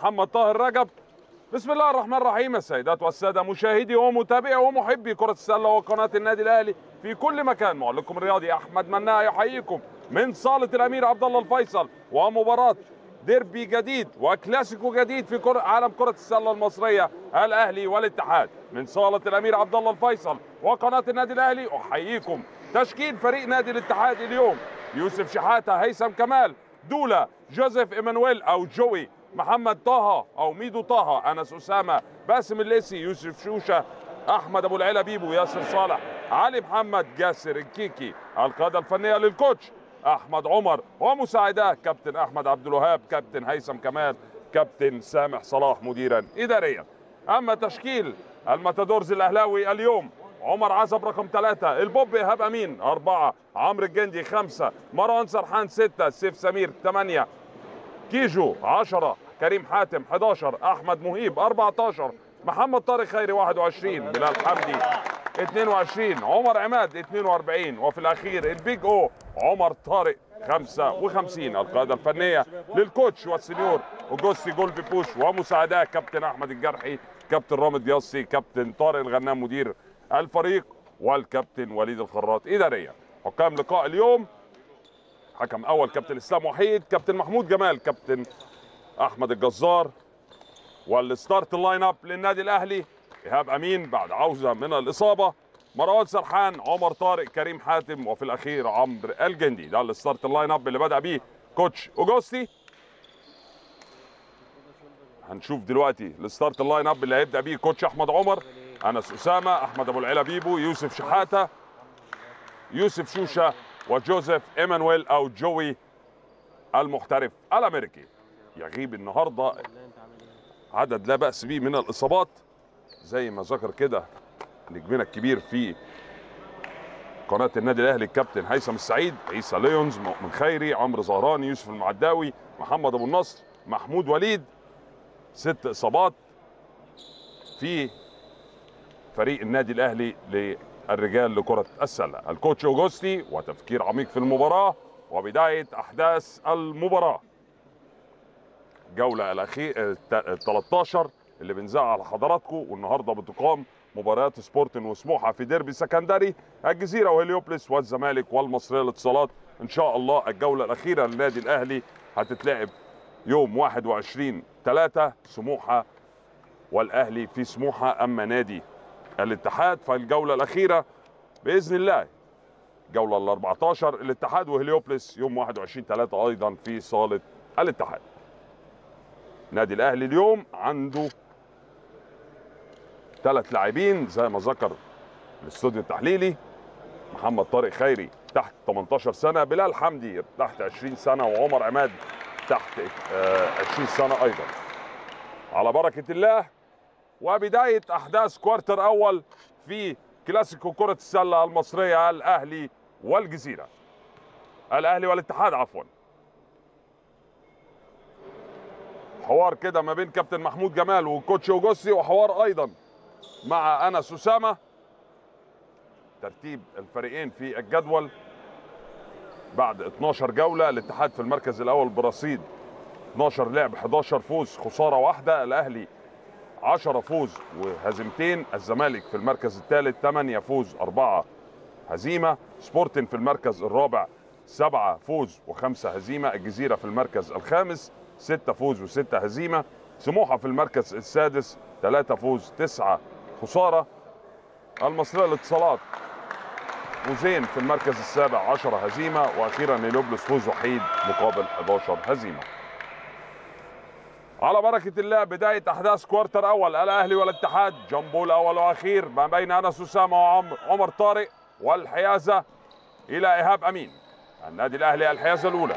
محمد طاهر رجب بسم الله الرحمن الرحيم السيدات والساده مشاهدي ومتابعي ومحبي كره السله وقناه النادي الاهلي في كل مكان معلقكم الرياضي احمد مناع يحييكم من صاله الامير عبد الله الفيصل ومباراه ديربي جديد وكلاسيكو جديد في كرة عالم كرة السلة المصرية الأهلي والاتحاد من صالة الأمير عبد الله الفيصل وقناة النادي الأهلي أحييكم تشكيل فريق نادي الاتحاد اليوم يوسف شحاتة هيثم كمال دولا جوزيف إيمانويل أو جوي محمد طه أو ميدو طه أنس أسامة باسم الليسي يوسف شوشة أحمد أبو العلا بيبو ياسر صالح علي محمد جاسر الكيكي القيادة الفنية للكوتش احمد عمر ومساعداه كابتن احمد عبد الوهاب كابتن هيثم كمال كابتن سامح صلاح مديرا اداريا اما تشكيل الماتادورز الاهلاوي اليوم عمر عزب رقم ثلاثة البوب إيهاب أمين أربعة عمرو الجندي خمسة مروان سرحان ستة سيف سمير ثمانية كيجو عشرة كريم حاتم 11 أحمد مهيب 14 محمد طارق خيري 21 بلال حمدي 22 عمر عماد 42 وفي الاخير البيج او عمر طارق 55 القياده الفنيه للكوتش والسنيور اوجوستي جولبي بوش ومساعداه كابتن احمد الجرحي كابتن رامد ياسي كابتن طارق الغنام مدير الفريق والكابتن وليد الخراط اداريا حكام لقاء اليوم حكم اول كابتن اسلام وحيد كابتن محمود جمال كابتن احمد الجزار والستارت اللاين اب للنادي الاهلي ايهاب امين بعد عوزه من الاصابه مروان سرحان عمر طارق كريم حاتم وفي الاخير عمرو الجندي ده الستارت اللاين اب اللي بدا بيه كوتش اوجوستي هنشوف دلوقتي الستارت اللاين اب اللي هيبدا بيه كوتش احمد عمر انس اسامه احمد ابو العلا بيبو يوسف شحاته يوسف شوشه وجوزيف ايمانويل او جوي المحترف الامريكي يغيب النهارده عدد لا باس به من الاصابات زي ما ذكر كده نجمنا الكبير في قناه النادي الاهلي الكابتن هيثم السعيد عيسى ليونز مؤمن خيري عمرو زهراني يوسف المعداوي محمد ابو النصر محمود وليد ست اصابات في فريق النادي الاهلي للرجال لكره السله الكوتش اوجوستي وتفكير عميق في المباراه وبدايه احداث المباراه الجوله الاخيره 13 اللي بنذاع على حضراتكم والنهارده بتقام مباريات سبورتن وسموحه في ديربي سكندري الجزيره وهليوبلس والزمالك والمصريه للاتصالات ان شاء الله الجوله الاخيره للنادي الاهلي هتتلعب يوم 21 3 سموحه والاهلي في سموحه اما نادي الاتحاد فالجوله الاخيره باذن الله الجوله ال 14 الاتحاد وهليوبلس يوم 21 3 ايضا في صاله الاتحاد نادي الاهلي اليوم عنده ثلاث لاعبين زي ما ذكر الاستوديو التحليلي محمد طارق خيري تحت 18 سنه بلال حمدي تحت 20 سنه وعمر عماد تحت 20 سنه ايضا على بركه الله وبدايه احداث كوارتر اول في كلاسيكو كره السله المصريه الاهلي والجزيره الاهلي والاتحاد عفوا حوار كده ما بين كابتن محمود جمال وكوتش اوجوستي وحوار ايضا مع انس اسامه ترتيب الفريقين في الجدول بعد 12 جوله الاتحاد في المركز الاول برصيد 12 لعب 11 فوز خساره واحده الاهلي 10 فوز وهزيمتين الزمالك في المركز الثالث 8 فوز 4 هزيمه سبورتن في المركز الرابع 7 فوز وخمسة هزيمه الجزيره في المركز الخامس 6 فوز وستة هزيمه سموحه في المركز السادس 3 فوز 9 خساره المصريه للاتصالات فوزين في المركز السابع 10 هزيمه واخيرا نيلوبلس فوز وحيد مقابل 11 هزيمه على بركة الله بداية أحداث كوارتر أول الأهلي والاتحاد جنبه الأول وأخير ما بين أنس أسامة وعمر عمر طارق والحيازة إلى إيهاب أمين النادي الأهلي الحيازة الأولى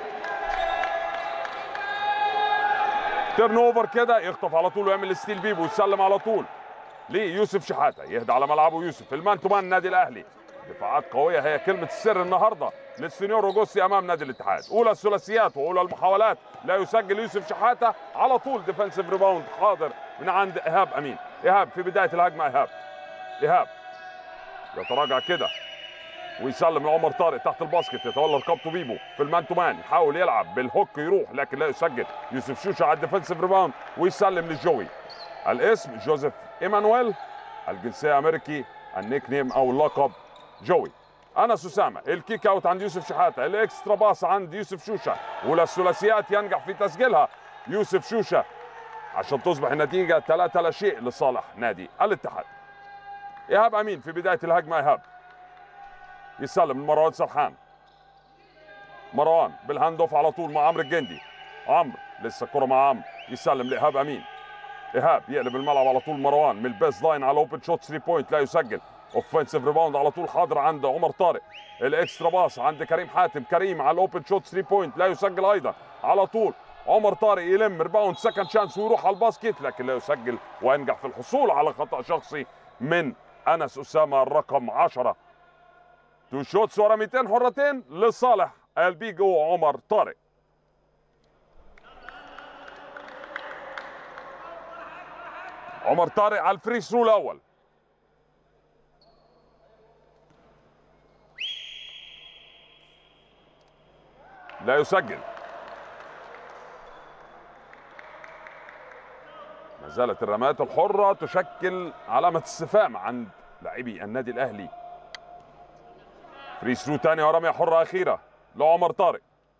تيرن اوفر كده يخطف على طول ويعمل ستيل بيبو ويسلم على طول ليوسف شحاته يهدى على ملعبه يوسف المان تو مان النادي الاهلي دفاعات قويه هي كلمه السر النهارده للسنيور روجوسي امام نادي الاتحاد اولى الثلاثيات واولى المحاولات لا يسجل يوسف شحاته على طول ديفنسيف ريباوند حاضر من عند ايهاب امين ايهاب في بدايه الهجمه ايهاب ايهاب يتراجع كده ويسلم لعمر طارق تحت الباسكت يتولى رقبته بيبو في المان تو مان يحاول يلعب بالهوك يروح لكن لا يسجل يوسف شوشه على الديفنسيف ريباوند ويسلم لجوي الاسم جوزيف ايمانويل الجنسيه امريكي النيك نيم او اللقب جوي انس اسامه الكيك اوت عند يوسف شحاته الاكسترا باس عند يوسف شوشه والثلاثيات ينجح في تسجيلها يوسف شوشه عشان تصبح النتيجه 3 لا شيء لصالح نادي الاتحاد ايهاب امين في بدايه الهجمه ايهاب يسلم لمروان سرحان مروان بالهاند اوف على طول مع عمرو الجندي عمرو لسه الكره مع عمرو يسلم لايهاب امين ايهاب يقلب الملعب على طول مروان من البيس لاين على اوبن شوت 3 بوينت لا يسجل اوفنسيف ريباوند على طول حاضر عند عمر طارق الاكسترا باس عند كريم حاتم كريم على الاوبن شوت 3 بوينت لا يسجل ايضا على طول عمر طارق يلم ريباوند سكند شانس ويروح على الباسكت لكن لا يسجل وينجح في الحصول على خطا شخصي من انس اسامه الرقم 10 تو شوتس ورا 200 حرتين لصالح البيجو عمر طارق عمر طارق على الفري ثرو الاول لا يسجل ما زالت الرمات الحرة تشكل علامة استفهام عند لاعبي النادي الأهلي فري ثرو تاني ورمية حرة أخيرة لعمر طارق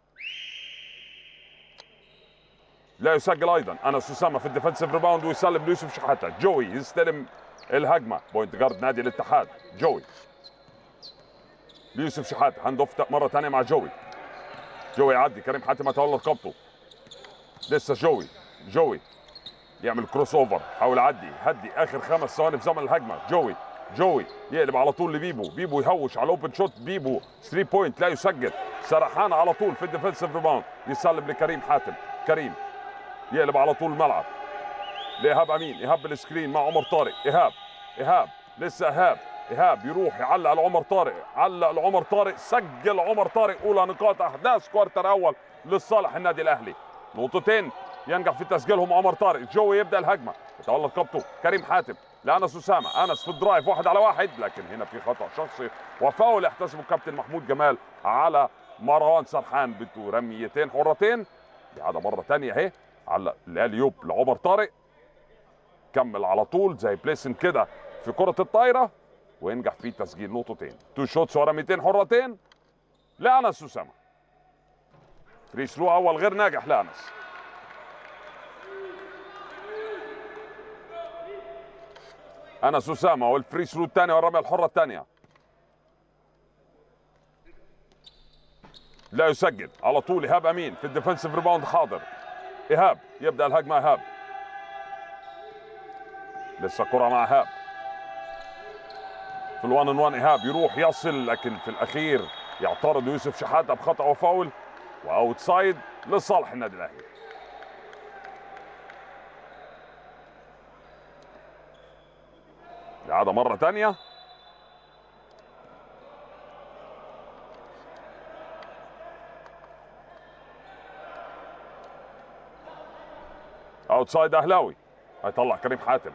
لا يسجل أيضا أنس أسامة في الديفنسيف ريباوند ويسلم ليوسف شحاتة جوي يستلم الهجمة بوينت جارد نادي الاتحاد جوي ليوسف شحاتة هاند اوف مرة تانية مع جوي جوي يعدي كريم حاتم يتولى رقبته لسه جوي جوي يعمل كروس اوفر حاول يعدي هدي اخر خمس ثواني في زمن الهجمه جوي جوي يقلب على طول لبيبو بيبو يهوش على اوبن شوت بيبو 3 بوينت لا يسجل سرحان على طول في الديفنسيف ريباوند يسلم لكريم حاتم كريم يقلب على طول الملعب لايهاب امين ايهاب بالسكرين مع عمر طارق ايهاب ايهاب لسه ايهاب ايهاب يروح يعلق لعمر طارق علق لعمر طارق سجل عمر طارق اولى نقاط احداث كوارتر اول لصالح النادي الاهلي نقطتين ينجح في تسجيلهم عمر طارق جوي يبدا الهجمه يتولى رقبته كريم حاتم لانس اسامه انس في الدرايف واحد على واحد لكن هنا في خطا شخصي وفاول يحتسبه الكابتن محمود جمال على مروان سرحان بده رميتين حرتين اعاده مره ثانيه اهي على الاليوب لعمر طارق كمل على طول زي بليسن كده في كره الطايره وينجح في تسجيل نقطتين تو شوتس ورا 200 حرتين لانس اسامه فري ثرو اول غير ناجح لانس انس اسامه والفري ثرو الثاني والرميه الحره الثانيه لا يسجل على طول ايهاب امين في الديفنسيف ريباوند حاضر ايهاب يبدا الهجمه ايهاب لسه كره مع ايهاب في الوان ان وان ايهاب يروح يصل لكن في الاخير يعترض يوسف شحاته بخطا وفاول واوتسايد لصالح النادي الاهلي اعاده مره ثانيه اوتسايد اهلاوي هيطلع كريم حاتم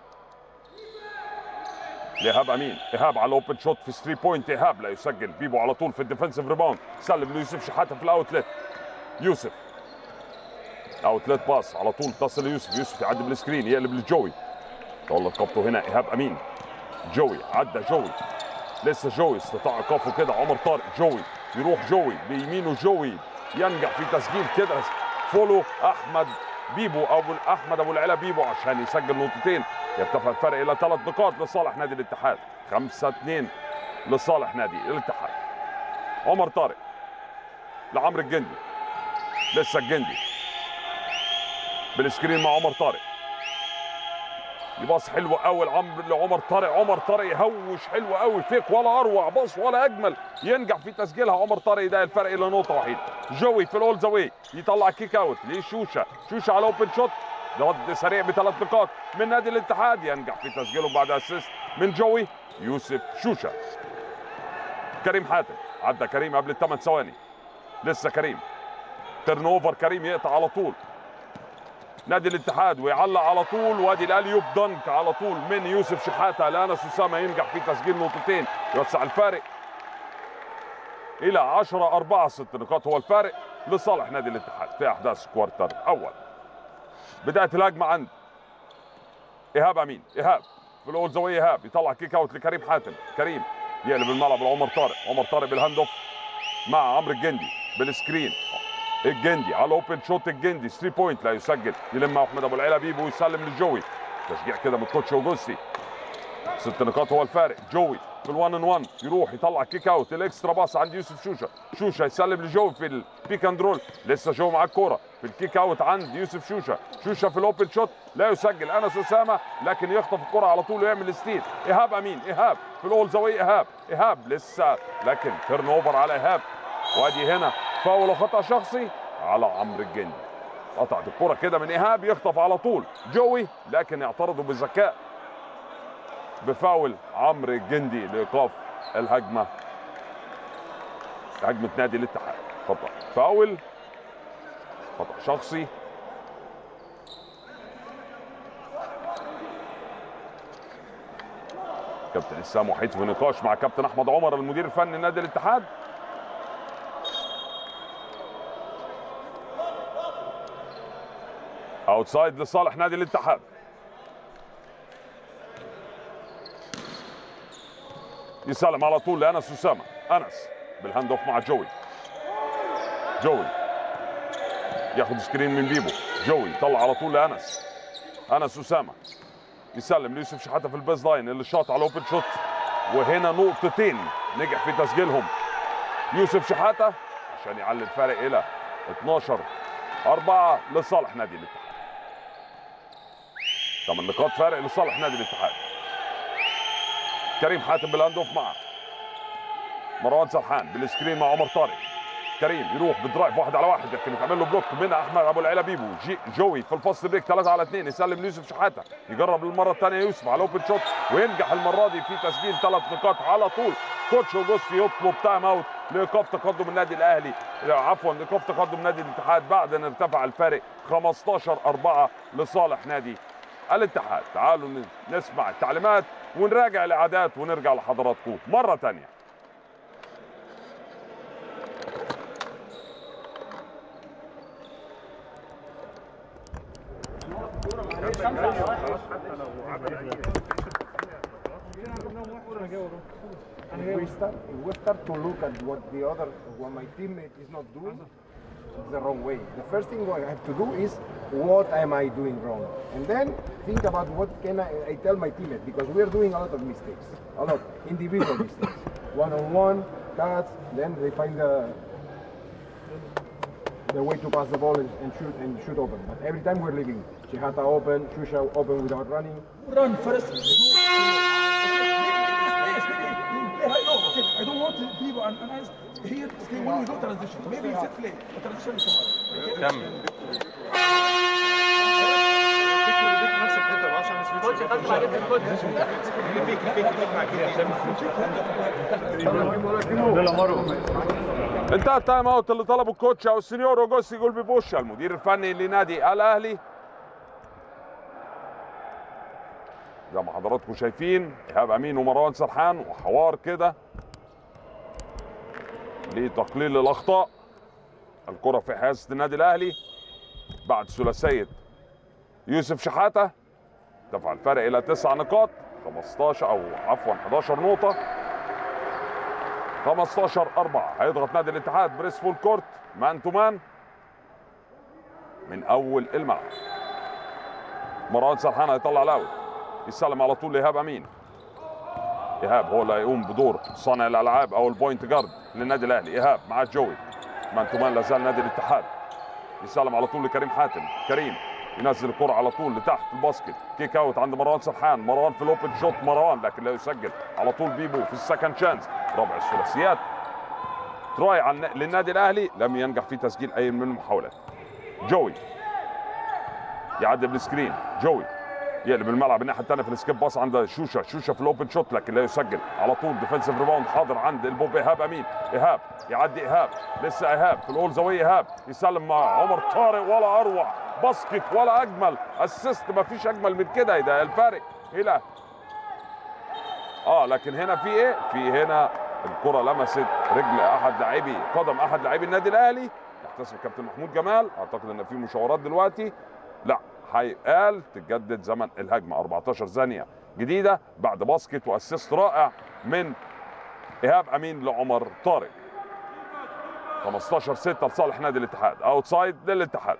لايهاب امين ايهاب على الاوبن شوت في 3 بوينت ايهاب لا يسجل بيبو على طول في الديفنسيف ريباوند سلم ليوسف شحاته في الاوتلت يوسف اوتلت باس على طول تصل ليوسف يوسف يعدي بالسكرين يقلب لجوي تولى رقبته هنا ايهاب امين جوي عدى جوي لسه جوي استطاع ايقافه كده عمر طارق جوي يروح جوي بيمينه جوي ينجح في تسجيل كده فولو احمد بيبو ابو احمد ابو العلا بيبو عشان يسجل نقطتين يرتفع الفرق الى ثلاث نقاط لصالح نادي الاتحاد 5 2 لصالح نادي الاتحاد عمر طارق لعمرو الجندي لسه الجندي بالسكرين مع عمر طارق يباص حلو قوي لعمر لعمر طارق عمر طارق يهوش حلو قوي فيك ولا اروع باص ولا اجمل ينجح في تسجيلها عمر طارق يضايق الفرق الى نقطه وحيده جوي في الاول زاوي يطلع كيك اوت لشوشه شوشه على اوبن شوت رد سريع بثلاث نقاط من نادي الاتحاد ينجح في تسجيله بعد اسيست من جوي يوسف شوشه كريم حاتم عدى كريم قبل الثمان ثواني لسه كريم ترن اوفر كريم يقطع على طول نادي الاتحاد ويعلق على طول وادي الاليوب دنك على طول من يوسف شحاته لانس اسامه ينجح في تسجيل نقطتين يوسع الفارق الى 10 4 ست نقاط هو الفارق لصالح نادي الاتحاد في احداث كوارتر اول بدايه الهجمه عند ايهاب امين ايهاب في الاول زاويه ايهاب يطلع كيك اوت لكريم حاتم كريم يقلب الملعب لعمر طارق عمر طارق بالهاند اوف مع عمرو الجندي بالسكرين الجندي على الاوبن شوت الجندي 3 بوينت لا يسجل يلم احمد ابو العلا بيبو ويسلم لجوي تشجيع كده من الكوتش اوجوستي ست نقاط هو الفارق جوي في الوان ان وان يروح يطلع كيك اوت الاكسترا باص عند يوسف شوشه شوشه يسلم لجوي في البيك اند رول لسه جوي معاه الكوره في الكيك اوت عند يوسف شوشه شوشه في الاوبن شوت لا يسجل انس اسامه لكن يخطف الكره على طول ويعمل ستيل ايهاب امين ايهاب في الاول زاويه ايهاب ايهاب لسه لكن تيرن اوفر على ايهاب وادي هنا فاول وخطا شخصي على عمرو الجندي قطعت الكره كده من ايهاب يخطف على طول جوي لكن يعترضوا بذكاء بفاول عمرو الجندي لايقاف الهجمه هجمه نادي الاتحاد خطا فاول خطا شخصي كابتن اسامه وحيد في نقاش مع كابتن احمد عمر المدير الفني لنادي الاتحاد اوتسايد لصالح نادي الاتحاد يسلم على طول لانس اسامه انس بالهاند اوف مع جوي جوي ياخد سكرين من بيبو جوي يطلع على طول لانس انس اسامه يسلم ليوسف شحاته في البيز لاين اللي شاط على الاوبن شوت وهنا نقطتين نجح في تسجيلهم يوسف شحاته عشان يعلي الفارق الى 12 4 لصالح نادي الاتحاد 8 نقاط فارق لصالح نادي الاتحاد كريم حاتم بالهاند اوف مع مروان سرحان بالسكرين مع عمر طارق كريم يروح بدرايف واحد على واحد لكن يتعمل له بلوك من احمد ابو العلا بيبو جي جوي في الفاست بريك 3 على 2 يسلم ليوسف شحاته يجرب المره الثانيه يوسف على اوبن شوت وينجح المره دي في تسجيل ثلاث نقاط على طول كوتش اوجوستي يطلب تايم اوت لايقاف تقدم النادي الاهلي عفوا ايقاف تقدم نادي الاتحاد بعد ان ارتفع الفارق 15 4 لصالح نادي الاتحاد تعالوا نسمع التعليمات ونراجع الاعداد ونرجع لحضراتكم مره ثانيه If we start, if we start to look at what the other, what my teammate is not doing, it's the wrong way. The first thing I have to do is what am I doing wrong, and then think about what can I, I tell my teammate because we are doing a lot of mistakes, a lot individual mistakes, one on one cuts, then they find the the way to pass the ball and, and shoot and shoot open. But every time we're leaving Chihata open, Shusha open without running. run first. I don't want people and, and I here stay when we do transition. Maybe it's a play. A transition is hard. كمل انتهى التايم اوت اللي طلبه الكوتش او السنيور اوجوستي جولبي بوشا المدير الفني لنادي الاهلي زي ما حضراتكم شايفين ايهاب امين ومروان سرحان وحوار كده لتقليل الاخطاء الكره في حراسه النادي الاهلي بعد ثلاثيه يوسف شحاته دفع الفرق الى تسع نقاط 15 او عفوا 11 نقطه 15 4 هيضغط نادي الاتحاد بريس فول كورت مان تو مان من اول الملعب مروان سرحان هيطلع الاوت يسلم على طول لايهاب امين ايهاب هو اللي هيقوم بدور صانع الالعاب او البوينت جارد للنادي الاهلي ايهاب مع جوي مان تو مان لا زال نادي الاتحاد يسلم على طول لكريم حاتم كريم ينزل الكرة على طول لتحت الباسكت كيك اوت عند مروان سرحان مروان في الاوبن شوت مروان لكن لا يسجل على طول بيبو في السكند شانس رابع الثلاثيات تراي عن للنادي الاهلي لم ينجح في تسجيل اي من المحاولات جوي يعدي بالسكرين جوي يقلب الملعب الناحيه الثانيه في السكيب باص عند شوشه شوشه في الاوبن شوت لكن لا يسجل على طول ديفنسيف ريباوند حاضر عند البوب ايهاب امين ايهاب يعدي ايهاب لسه ايهاب في الاول زاويه ايهاب يسلم مع عمر طارق ولا اروع باسكت ولا اجمل اسيست ما فيش اجمل من كده ده الفارق الى اه لكن هنا في ايه في هنا الكره لمست رجل احد لاعبي قدم احد لاعبي النادي الاهلي يحتسب الكابتن محمود جمال اعتقد ان في مشاورات دلوقتي لا هيقال تجدد زمن الهجمه 14 ثانيه جديده بعد باسكت واسيست رائع من ايهاب امين لعمر طارق 15 6 لصالح نادي الاتحاد اوتسايد للاتحاد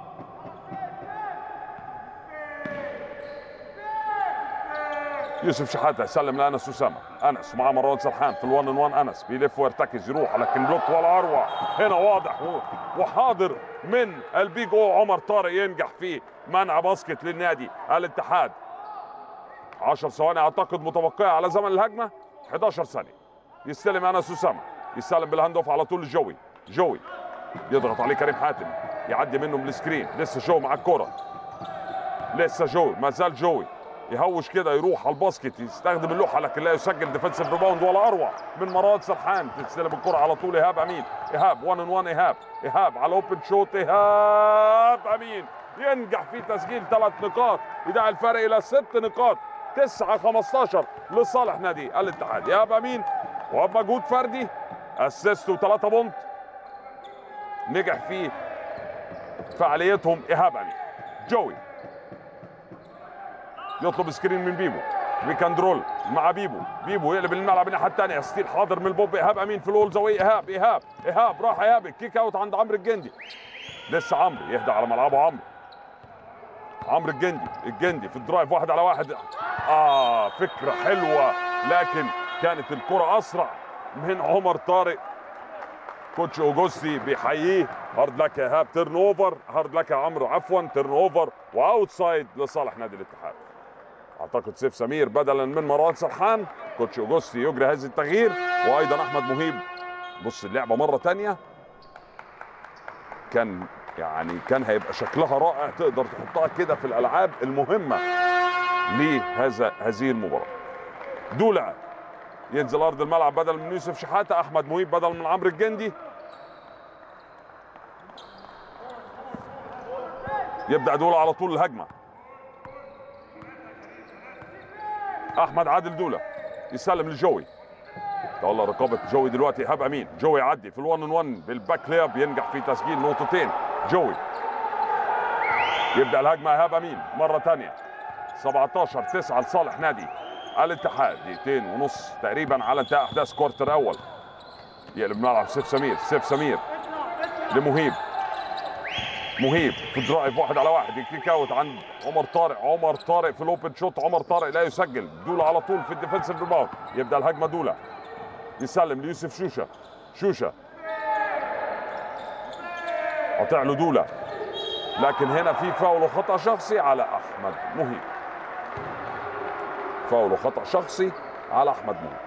يوسف شحاته يسلم لانس اسامه انس مع مروان سرحان في الوان ان وان انس بيلف ويرتكز يروح لكن بلوك ولا اروع هنا واضح و- وحاضر من البيج او عمر طارق ينجح في منع باسكت للنادي الاتحاد 10 ثواني اعتقد متبقيه على زمن الهجمه 11 ثانيه يستلم انس اسامه يستلم بالهاند اوف على طول لجوي جوي يضغط عليه كريم حاتم يعدي منه من السكرين لسه جو مع الكره لسه جوي ما زال جوي يهوش كده يروح على الباسكت يستخدم اللوحه لكن لا يسجل ديفنسيف ريباوند ولا اروع من مروان سرحان تستلم الكره على طول ايهاب امين ايهاب 1 ان 1 ايهاب ايهاب على اوبن شوت ايهاب امين ينجح في تسجيل ثلاث نقاط يدعي الفرق الى ست نقاط 9 15 لصالح نادي الاتحاد ايهاب امين وبمجهود فردي اسيست وثلاثه بونت نجح في فعاليتهم ايهاب امين جوي يطلب سكرين من بيبو بيكاندرول مع بيبو بيبو يقلب الملعب الناحيه الثانيه ستيل حاضر من البوب ايهاب امين في الاول زاويه ايهاب ايهاب ايهاب راح ايهاب الكيك اوت عند عمرو الجندي لسه عمرو يهدى على ملعبه عمرو عمرو الجندي الجندي في الدرايف واحد على واحد اه فكره حلوه لكن كانت الكره اسرع من عمر طارق كوتش اوجوستي بيحييه هارد لك يا ايهاب تيرن اوفر هارد لك يا عمرو عفوا تيرن اوفر واوتسايد لصالح نادي الاتحاد اعتقد سيف سمير بدلا من مروان سرحان كوتش اوجوستي يجري هذا التغيير وايضا احمد مهيب بص اللعبه مره تانية كان يعني كان هيبقى شكلها رائع تقدر تحطها كده في الالعاب المهمه لهذا هذه المباراه دولع ينزل ارض الملعب بدل من يوسف شحاته احمد مهيب بدل من عمرو الجندي يبدا دولة على طول الهجمه احمد عادل دوله يسلم لجوي تولى رقابه جوي دلوقتي ايهاب امين جوي يعدي في الوان ان 1 بالباك لياب ينجح في تسجيل نقطتين جوي يبدا الهجمه ايهاب امين مره ثانيه 17 9 لصالح نادي الاتحاد دقيقتين ونص تقريبا على انتهاء احداث كوارتر اول يقلب ملعب سيف سمير سيف سمير لمهيب مهيب في درايف واحد على واحد الكيك اوت عند عمر طارق عمر طارق في الاوبن شوت عمر طارق لا يسجل دولا على طول في الديفنسيف ريباوند يبدا الهجمه دولا يسلم ليوسف شوشه شوشه قاطع له دولا لكن هنا في فاول وخطا شخصي على احمد مهيب فاول وخطا شخصي على احمد مهيب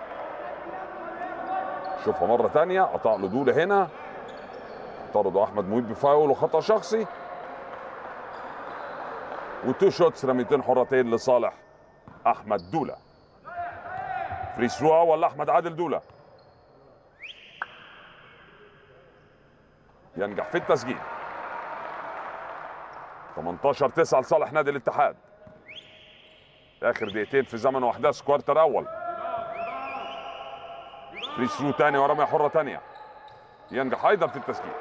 شوفها مره ثانيه قطع له دولا هنا طردوا احمد مهيب بفاول وخطا شخصي وتو شوتس رميتين حرتين لصالح احمد دولا فري ثرو اول لاحمد عادل دولا ينجح في التسجيل 18 9 لصالح نادي الاتحاد اخر دقيقتين في زمن واحداث كوارتر اول فري ثرو تاني ورميه حره تانيه ينجح ايضا في التسجيل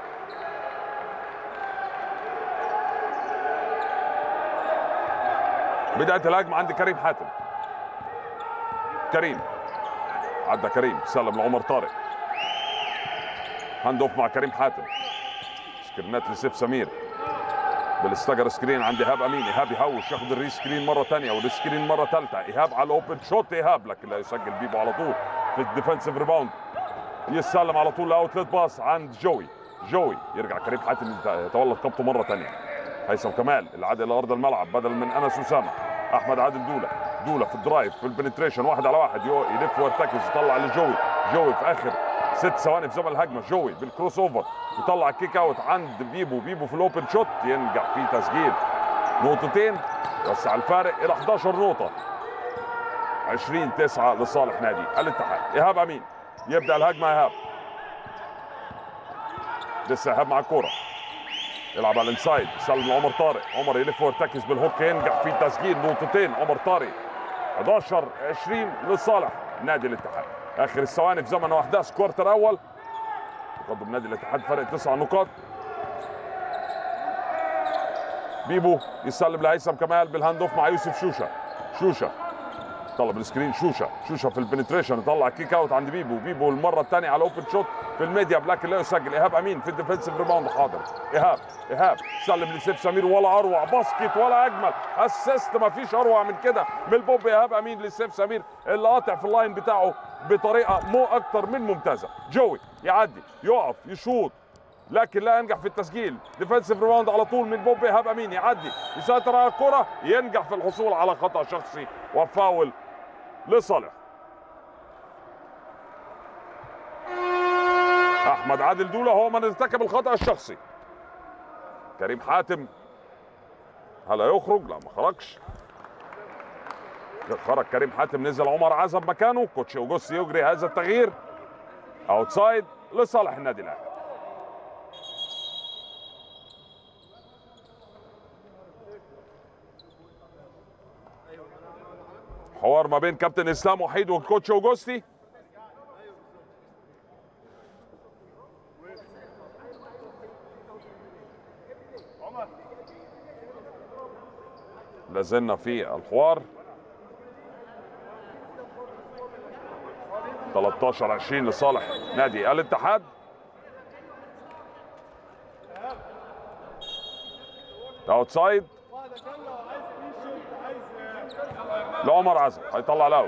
بدايه الهجمه عند كريم حاتم كريم عدى كريم سلم لعمر طارق هاند اوف مع كريم حاتم سكرينات لسيف سمير بالاستجر سكرين عند ايهاب امين ايهاب يهوش ياخد الري سكرين مره ثانيه والسكرين مره ثالثه ايهاب على الاوبن شوت ايهاب لكن لا يسجل بيبو على طول في الديفنسيف ريباوند يسلم على طول لاوتلت باس عند جوي جوي يرجع كريم حاتم يتولى قبضته مره ثانيه هيثم كمال اللي عاد الى ارض الملعب بدل من انس اسامه احمد عادل دوله دوله في الدرايف في البنتريشن واحد على واحد يو- يلف ويرتكز يطلع لجوي جوي في اخر ست ثواني في زمن الهجمه جوي بالكروس اوفر يطلع الكيك اوت عند بيبو بيبو في الاوبن شوت ينجح في تسجيل نقطتين يوسع الفارق الى 11 نقطه 20 9 لصالح نادي الاتحاد ايهاب امين يبدا الهجمه ايهاب لسه ايهاب مع الكوره يلعب على الانسايد سلم لعمر طارق عمر يلف ويرتكز بالهوك ينجح في تسجيل نقطتين عمر طارق 11 20 لصالح نادي الاتحاد اخر الثواني في زمن واحداث كوارتر اول تقدم نادي الاتحاد فرق تسع نقاط بيبو يسلم لهيثم كمال بالهاند اوف مع يوسف شوشه شوشه طلب السكرين شوشه شوشه في البنتريشن يطلع كيك اوت عند بيبو بيبو المره الثانيه على اوبن شوت في الميديا لكن لا يسجل ايهاب امين في الديفنسيف ريباوند حاضر ايهاب ايهاب سلم لسيف سمير ولا اروع باسكت ولا اجمل اسيست ما فيش اروع من كده من البوب ايهاب امين لسيف سمير اللي قاطع في اللاين بتاعه بطريقه مو اكتر من ممتازه جوي يعدي يقف يشوط لكن لا ينجح في التسجيل ديفensive ريباوند على طول من بوب ايهاب امين يعدي يسيطر على الكره ينجح في الحصول على خطا شخصي وفاول لصالح احمد عادل دوله هو من ارتكب الخطا الشخصي كريم حاتم هل هيخرج لا ما خرجش خرج كريم حاتم نزل عمر عزب مكانه كوتش اوجوستي يجري هذا التغيير اوتسايد لصالح النادي الاهلي حوار ما بين كابتن اسلام وحيد والكوتش اوجوستي لازلنا في الحوار 13 20 لصالح نادي الاتحاد اوتسايد لعمر عزم هيطلع الاوت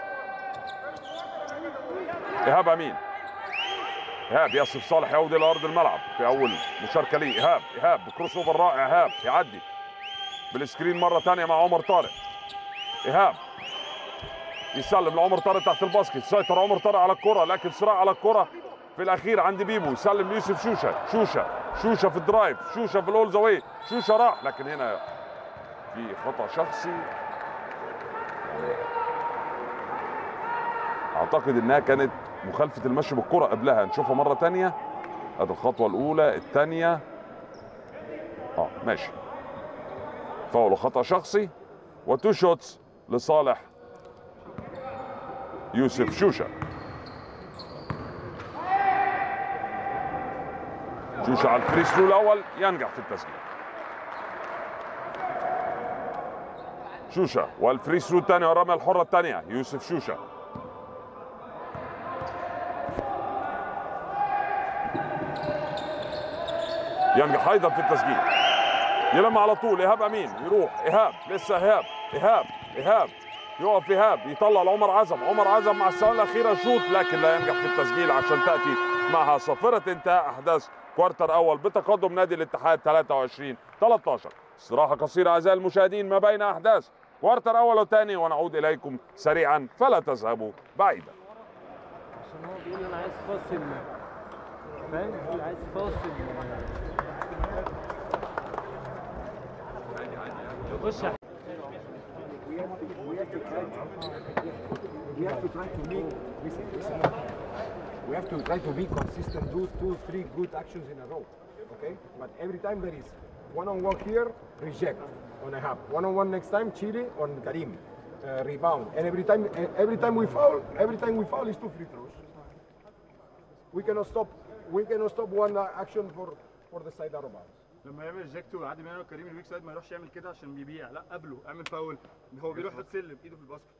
ايهاب امين ايهاب يصف صالح يعود الى ارض الملعب في اول مشاركه ليه ايهاب ايهاب بكروس اوفر رائع ايهاب يعدي بالسكرين مره ثانيه مع عمر طارق ايهاب يسلم لعمر طارق تحت الباسكت سيطر عمر طارق على الكره لكن صراع على الكره في الاخير عند بيبو يسلم ليوسف شوشه شوشه شوشه في الدرايف شوشه في الاول زاويه شوشه راح لكن هنا في خطا شخصي اعتقد انها كانت مخالفه المشي بالكره قبلها نشوفها مره تانية ادي الخطوه الاولى الثانيه اه ماشي فاول خطا شخصي وتو شوتس لصالح يوسف شوشه شوشه على الفري ثرو الاول ينجح في التسجيل شوشه والفري ثرو الثاني والرميه الحره الثانيه يوسف شوشه ينجح ايضا في التسجيل يلم على طول ايهاب امين يروح ايهاب لسه ايهاب ايهاب ايهاب يقف ايهاب يطلع لعمر عزم عمر عزم مع الثواني الاخيره شوط لكن لا ينجح في التسجيل عشان تاتي معها صافره انتهاء احداث كوارتر اول بتقدم نادي الاتحاد 23 13 استراحه قصيره اعزائي المشاهدين ما بين احداث كوارتر اول وثاني ونعود اليكم سريعا فلا تذهبوا بعيدا عشان هو بيقول انا عايز فاصل فاهم بيقول عايز فاصل خش يا we have to we have to try to make listen listen we have to try to be consistent do two three good actions in a row okay but every time there is one on one here reject on a half one on one next time Chile on Karim uh, rebound and every time uh, every time we foul every time we foul is two free throws we cannot stop we cannot stop one uh, action for for the side out of bounds لما يعمل ريجكت ويعدي منه كريم الويك سايد ما يروحش يعمل كده عشان بيبيع لا قبله اعمل فاول هو بيروح يحط سلم ايده في الباسكت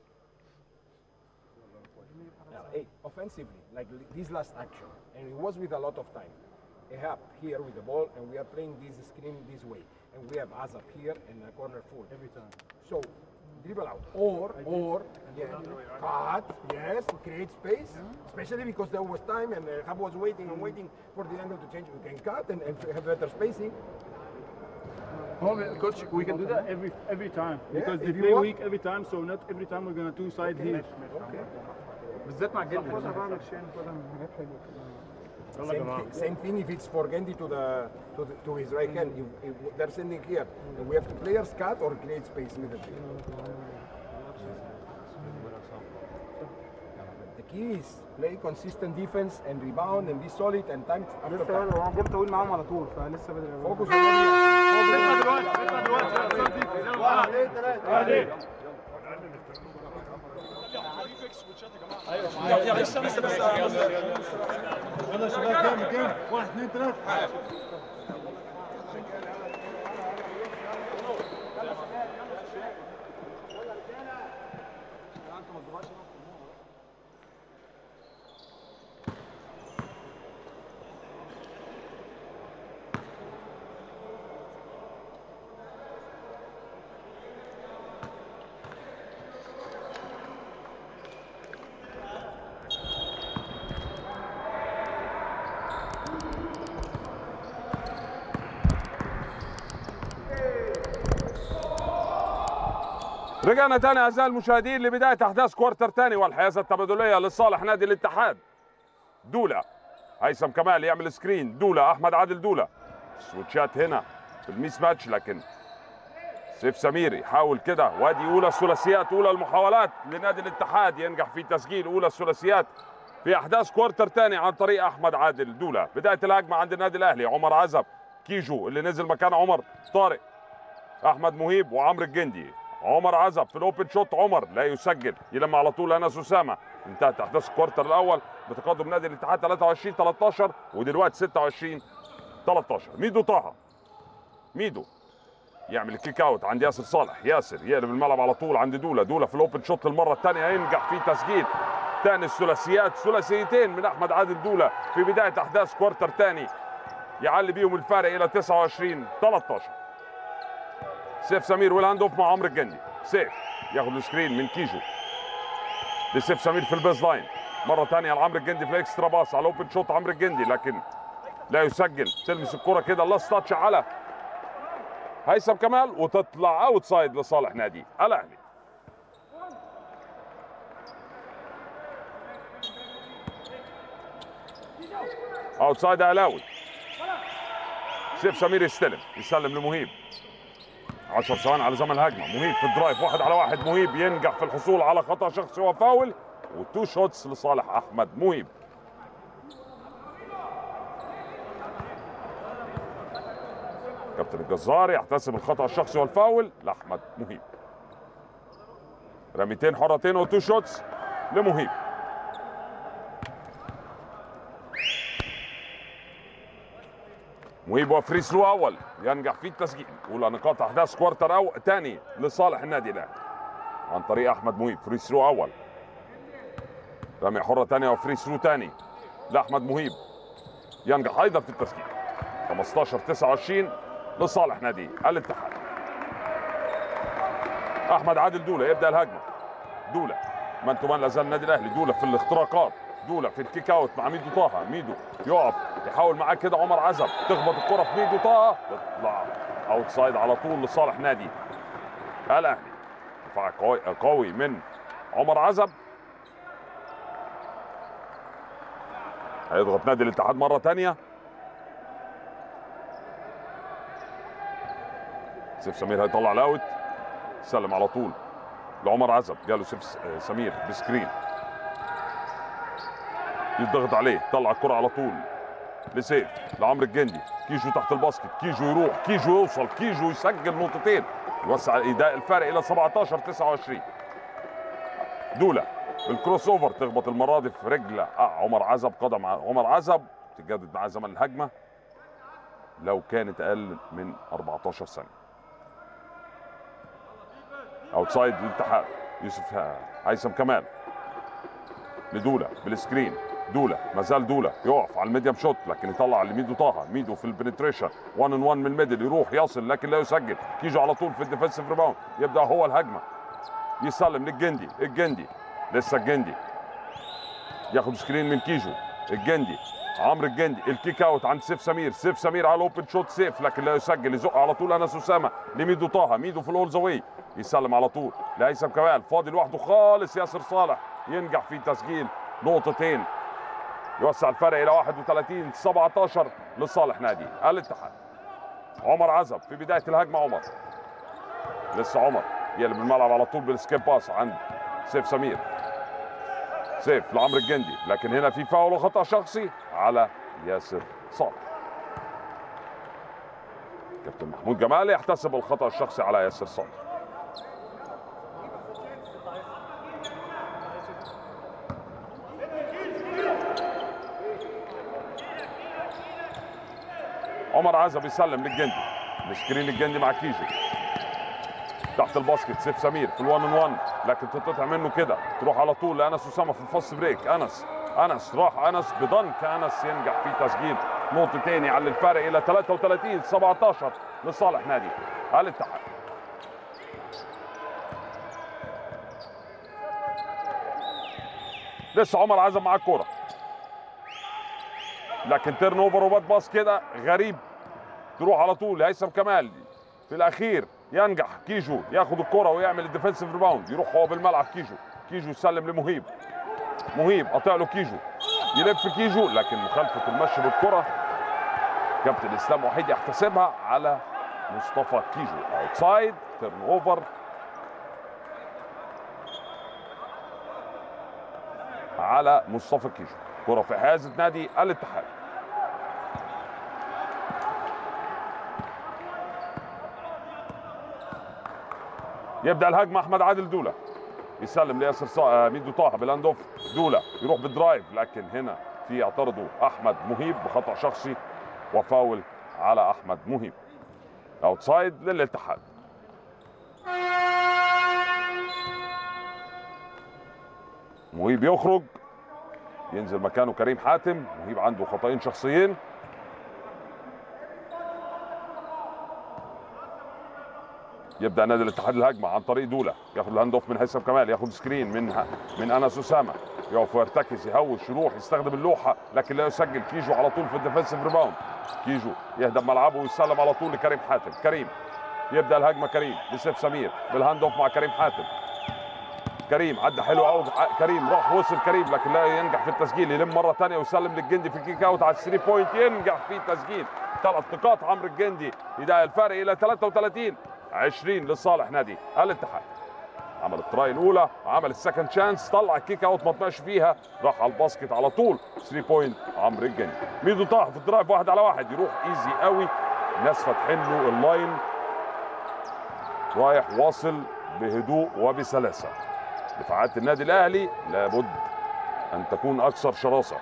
hey, offensively, like li- this last action, and it was with a lot of time. Ehab here with the ball, and we are playing this screen this way, and we have Azap here and a corner full every time. So dribble out, or or yeah, cut, yes, create space, especially because there was time and Ehab was waiting and waiting for the angle to change. We can cut and, and have better spacing. هو coach we can do that every every time because if they you play want. weak every time so not every time we're gonna two side here بالذات مع جلد Same, thi- same thing if it's for Gendi to the to, the, to his right hand. If, if they're sending here, and we have to players cut or create space immediately. The key is play consistent defense and rebound and be solid and time after لسه time. هو جيم طويل معاهم على طول فلسه بدري أوي. Focus on area. دلوقتي دلوقتي واحد اثنين ثلاثة يلا يلا لسه لسه بس يلا يا شباب كام كام واحد اثنين ثلاثة رجعنا تاني اعزائي المشاهدين لبدايه احداث كوارتر تاني والحيازه التبادليه لصالح نادي الاتحاد دولا هيثم كمال يعمل سكرين دولا احمد عادل دولا سويتشات هنا في الميس ماتش لكن سيف سمير يحاول كده وادي اولى الثلاثيات اولى المحاولات لنادي الاتحاد ينجح في تسجيل اولى الثلاثيات في احداث كوارتر تاني عن طريق احمد عادل دولا بدايه الهجمه عند النادي الاهلي عمر عزب كيجو اللي نزل مكان عمر طارق احمد مهيب وعمرو الجندي عمر عزب في الاوبن شوت عمر لا يسجل يلم على طول انس اسامه انتهت احداث الكوارتر الاول بتقدم نادي الاتحاد 23 13 ودلوقتي 26 13 ميدو طه ميدو يعمل كيك اوت عند ياسر صالح ياسر يقلب الملعب على طول عند دولا دولا في الاوبن شوت للمره الثانيه ينجح في تسجيل ثاني الثلاثيات ثلاثيتين من احمد عادل دولا في بدايه احداث كوارتر ثاني يعلي بيهم الفارق الى 29 13 سيف سمير والهاند اوف مع عمرو الجندي سيف ياخد السكرين من كيجو لسيف سمير في البيز لاين مره ثانيه لعمرو الجندي في الاكسترا باص على الاوبن شوت عمرو الجندي لكن لا يسجل تلمس الكره كده لاست تاتش على هيثم كمال وتطلع اوت سايد لصالح نادي الاهلي اوت سايد اهلاوي سيف سمير يستلم يسلم لمهيب 10 ثواني على زمن الهجمه مهيب في الدرايف واحد على واحد مهيب ينجح في الحصول على خطا شخصي وفاول وتو شوتس لصالح احمد مهيب كابتن الجزار يحتسب الخطا الشخصي والفاول لاحمد مهيب رميتين حرتين وتو شوتس لمهيب مهيب وفري ثرو اول ينجح في التسجيل اولى نقاط احداث كوارتر او ثاني لصالح النادي الاهلي عن طريق احمد مهيب فري ثرو اول رمي حره ثانيه وفري ثرو ثاني لاحمد مهيب ينجح ايضا في التسجيل 15 29 لصالح نادي الاتحاد احمد عادل دوله يبدا الهجمه دوله من تمان لا زال النادي الاهلي دوله في الاختراقات دوله في الكيك اوت مع ميدو طه ميدو يقف يحاول معاه كده عمر عزب تخبط الكره في ميدو طه تطلع اوت سايد على طول لصالح نادي الاهلي دفاع قوي قوي من عمر عزب هيضغط نادي الاتحاد مره ثانيه سيف سمير هيطلع الاوت سلم على طول لعمر عزب جاله سيف س- آه، سمير بسكرين يضغط عليه طلع الكرة على طول لسيف لعمرو الجندي كيجو تحت الباسكت كيجو يروح كيجو يوصل كيجو يسجل نقطتين يوسع ايداء الفارق الى 17 29 دولا الكروس اوفر تخبط المره دي في رجل آه عمر عزب قدم ع- عمر عزب تجدد معاه زمن الهجمه لو كانت اقل من 14 ثانيه اوتسايد للاتحاد يوسف ه- هيثم كمال لدولا بالسكرين دولا ما زال دولا يقف على الميديم شوت لكن يطلع لميدو طه ميدو في البنتريشن 1 ان 1 من الميدل يروح يصل لكن لا يسجل كيجو على طول في الديفensive ريباوند يبدا هو الهجمه يسلم للجندي الجندي لسه الجندي ياخد سكرين من كيجو الجندي عمرو الجندي الكيك اوت عند سيف سمير سيف سمير على الاوبن شوت سيف لكن لا يسجل يزق على طول انس اسامه لميدو طه ميدو في الاول زاوي يسلم على طول لهيثم كمال فاضي لوحده خالص ياسر صالح ينجح في تسجيل نقطتين يوسع الفرق الى 31 17 لصالح نادي الاتحاد عمر عزب في بدايه الهجمه عمر لسه عمر يقلب الملعب على طول بالسكيب باس عند سيف سمير سيف لعمرو الجندي لكن هنا في فاول وخطا شخصي على ياسر صالح كابتن محمود جمال يحتسب الخطا الشخصي على ياسر صالح عمر عزب يسلم للجندي السكرين للجندي مع كيجو تحت الباسكت سيف سمير في الوان ان وان لكن تتقطع منه كده تروح على طول لانس اسامه في الفاست بريك انس انس راح انس بدنك انس ينجح في تسجيل نقطه تاني على الفارق الى 33 17 لصالح نادي الاتحاد لسه عمر عزم مع الكوره لكن تيرن اوفر وبات باص كده غريب تروح على طول هيثم كمال في الاخير ينجح كيجو ياخد الكرة ويعمل الديفنسيف ريباوند يروح هو بالملعب كيجو كيجو يسلم لمهيب مهيب قاطع له كيجو يلف كيجو لكن مخالفة المشي بالكرة كابتن اسلام وحيد يحتسبها على مصطفى كيجو اوتسايد تيرن اوفر على مصطفى كيجو كرة في حيازة نادي الاتحاد يبدا الهجمه احمد عادل دوله يسلم لياسر صا... آه، ميدو طه بالهاند اوف دوله يروح بالدرايف لكن هنا في يعترضه احمد مهيب بخطا شخصي وفاول على احمد مهيب اوتسايد للاتحاد مهيب يخرج ينزل مكانه كريم حاتم مهيب عنده خطأين شخصيين يبدا نادي الاتحاد الهجمه عن طريق دوله ياخد الهاند اوف من هيثم كمال ياخد سكرين من من انس اسامه يقف ويرتكز يهوش يروح يستخدم اللوحه لكن لا يسجل كيجو على طول في الديفنسيف ريباوند كيجو يهدم ملعبه ويسلم على طول لكريم حاتم كريم يبدا الهجمه كريم لسيف سمير بالهاند اوف مع كريم حاتم كريم عدى حلو قوي كريم راح وصل كريم لكن لا ينجح في التسجيل يلم مره ثانيه ويسلم للجندي في كيك اوت على الثري بوينت ينجح في تسجيل ثلاث نقاط عمرو الجندي يضايق الفرق الى 33 20 لصالح نادي الاتحاد عمل التراي الاولى عمل السكند شانس طلع الكيك اوت ما طلعش فيها راح على الباسكت على طول 3 بوينت عمرو الجندي ميدو طه في الدرايف واحد على واحد يروح ايزي قوي الناس فاتحين له اللاين رايح واصل بهدوء وبسلاسه دفاعات النادي الاهلي لابد ان تكون اكثر شراسه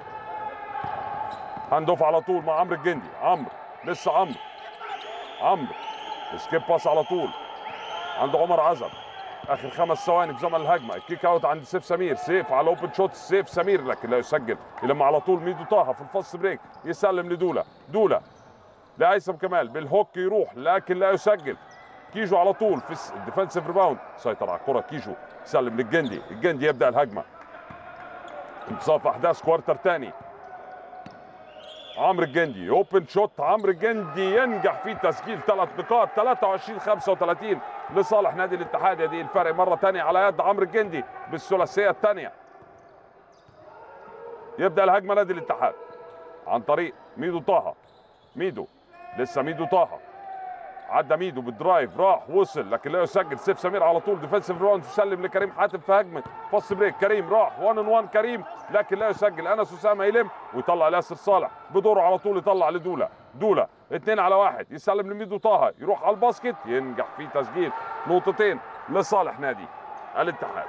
هاند اوف على طول مع عمرو الجندي عمرو لسه عمرو عمرو سكيب باس على طول عند عمر عزب اخر خمس ثواني في زمن الهجمه الكيك اوت عند سيف سمير سيف على اوبن شوت سيف سمير لكن لا يسجل يلم على طول ميدو طه في الفاست بريك يسلم لدوله دوله لهيثم كمال بالهوك يروح لكن لا يسجل كيجو على طول في الديفensive ريباوند سيطر على الكره كيجو سلم للجندي الجندي يبدا الهجمه انتصاف احداث كوارتر ثاني عمرو الجندي اوبن شوت عمرو الجندي ينجح في تسجيل ثلاث نقاط 23 35 لصالح نادي الاتحاد دي الفرق مره ثانيه على يد عمرو الجندي بالثلاثيه الثانيه يبدا الهجمه نادي الاتحاد عن طريق ميدو طه ميدو لسه ميدو طه عدى ميدو بالدرايف راح وصل لكن لا يسجل سيف سمير على طول ديفensive راوند يسلم لكريم حاتم في هجمه فاست بريك كريم راح 1 ان 1 كريم لكن لا يسجل انس اسامه يلم ويطلع لياسر صالح بدوره على طول يطلع لدوله دوله اثنين على واحد يسلم لميدو طه يروح على الباسكت ينجح في تسجيل نقطتين لصالح نادي الاتحاد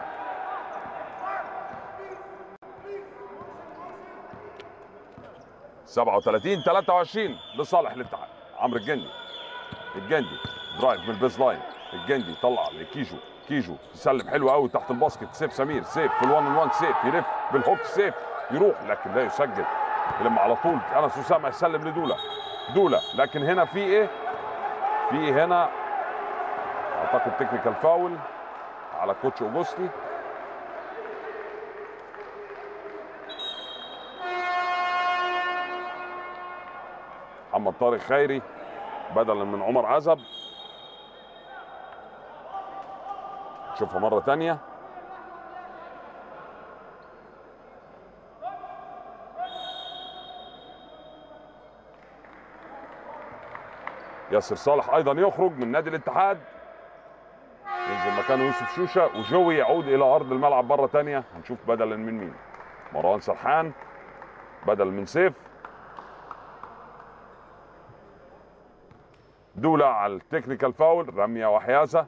سبعة وثلاثين 23 لصالح الاتحاد عمرو الجندي الجندي درايف من البيز لاين الجندي طلع لكيجو كيجو يسلم حلو قوي تحت الباسكت سيف سمير سيف في الوان ان وان سيف يلف بالهوك سيف يروح لكن لا يسجل لما على طول انس اسامه يسلم لدوله دوله لكن هنا في ايه؟ في هنا اعتقد تكنيكال فاول على كوتش اوجوستي محمد طارق خيري بدلا من عمر عزب نشوفها مرة تانية ياسر صالح ايضا يخرج من نادي الاتحاد ينزل مكانه يوسف شوشه وجوي يعود الى ارض الملعب مره تانية هنشوف بدلا من مين مروان سرحان بدل من سيف دولة على التكنيكال فاول رمية وحيازة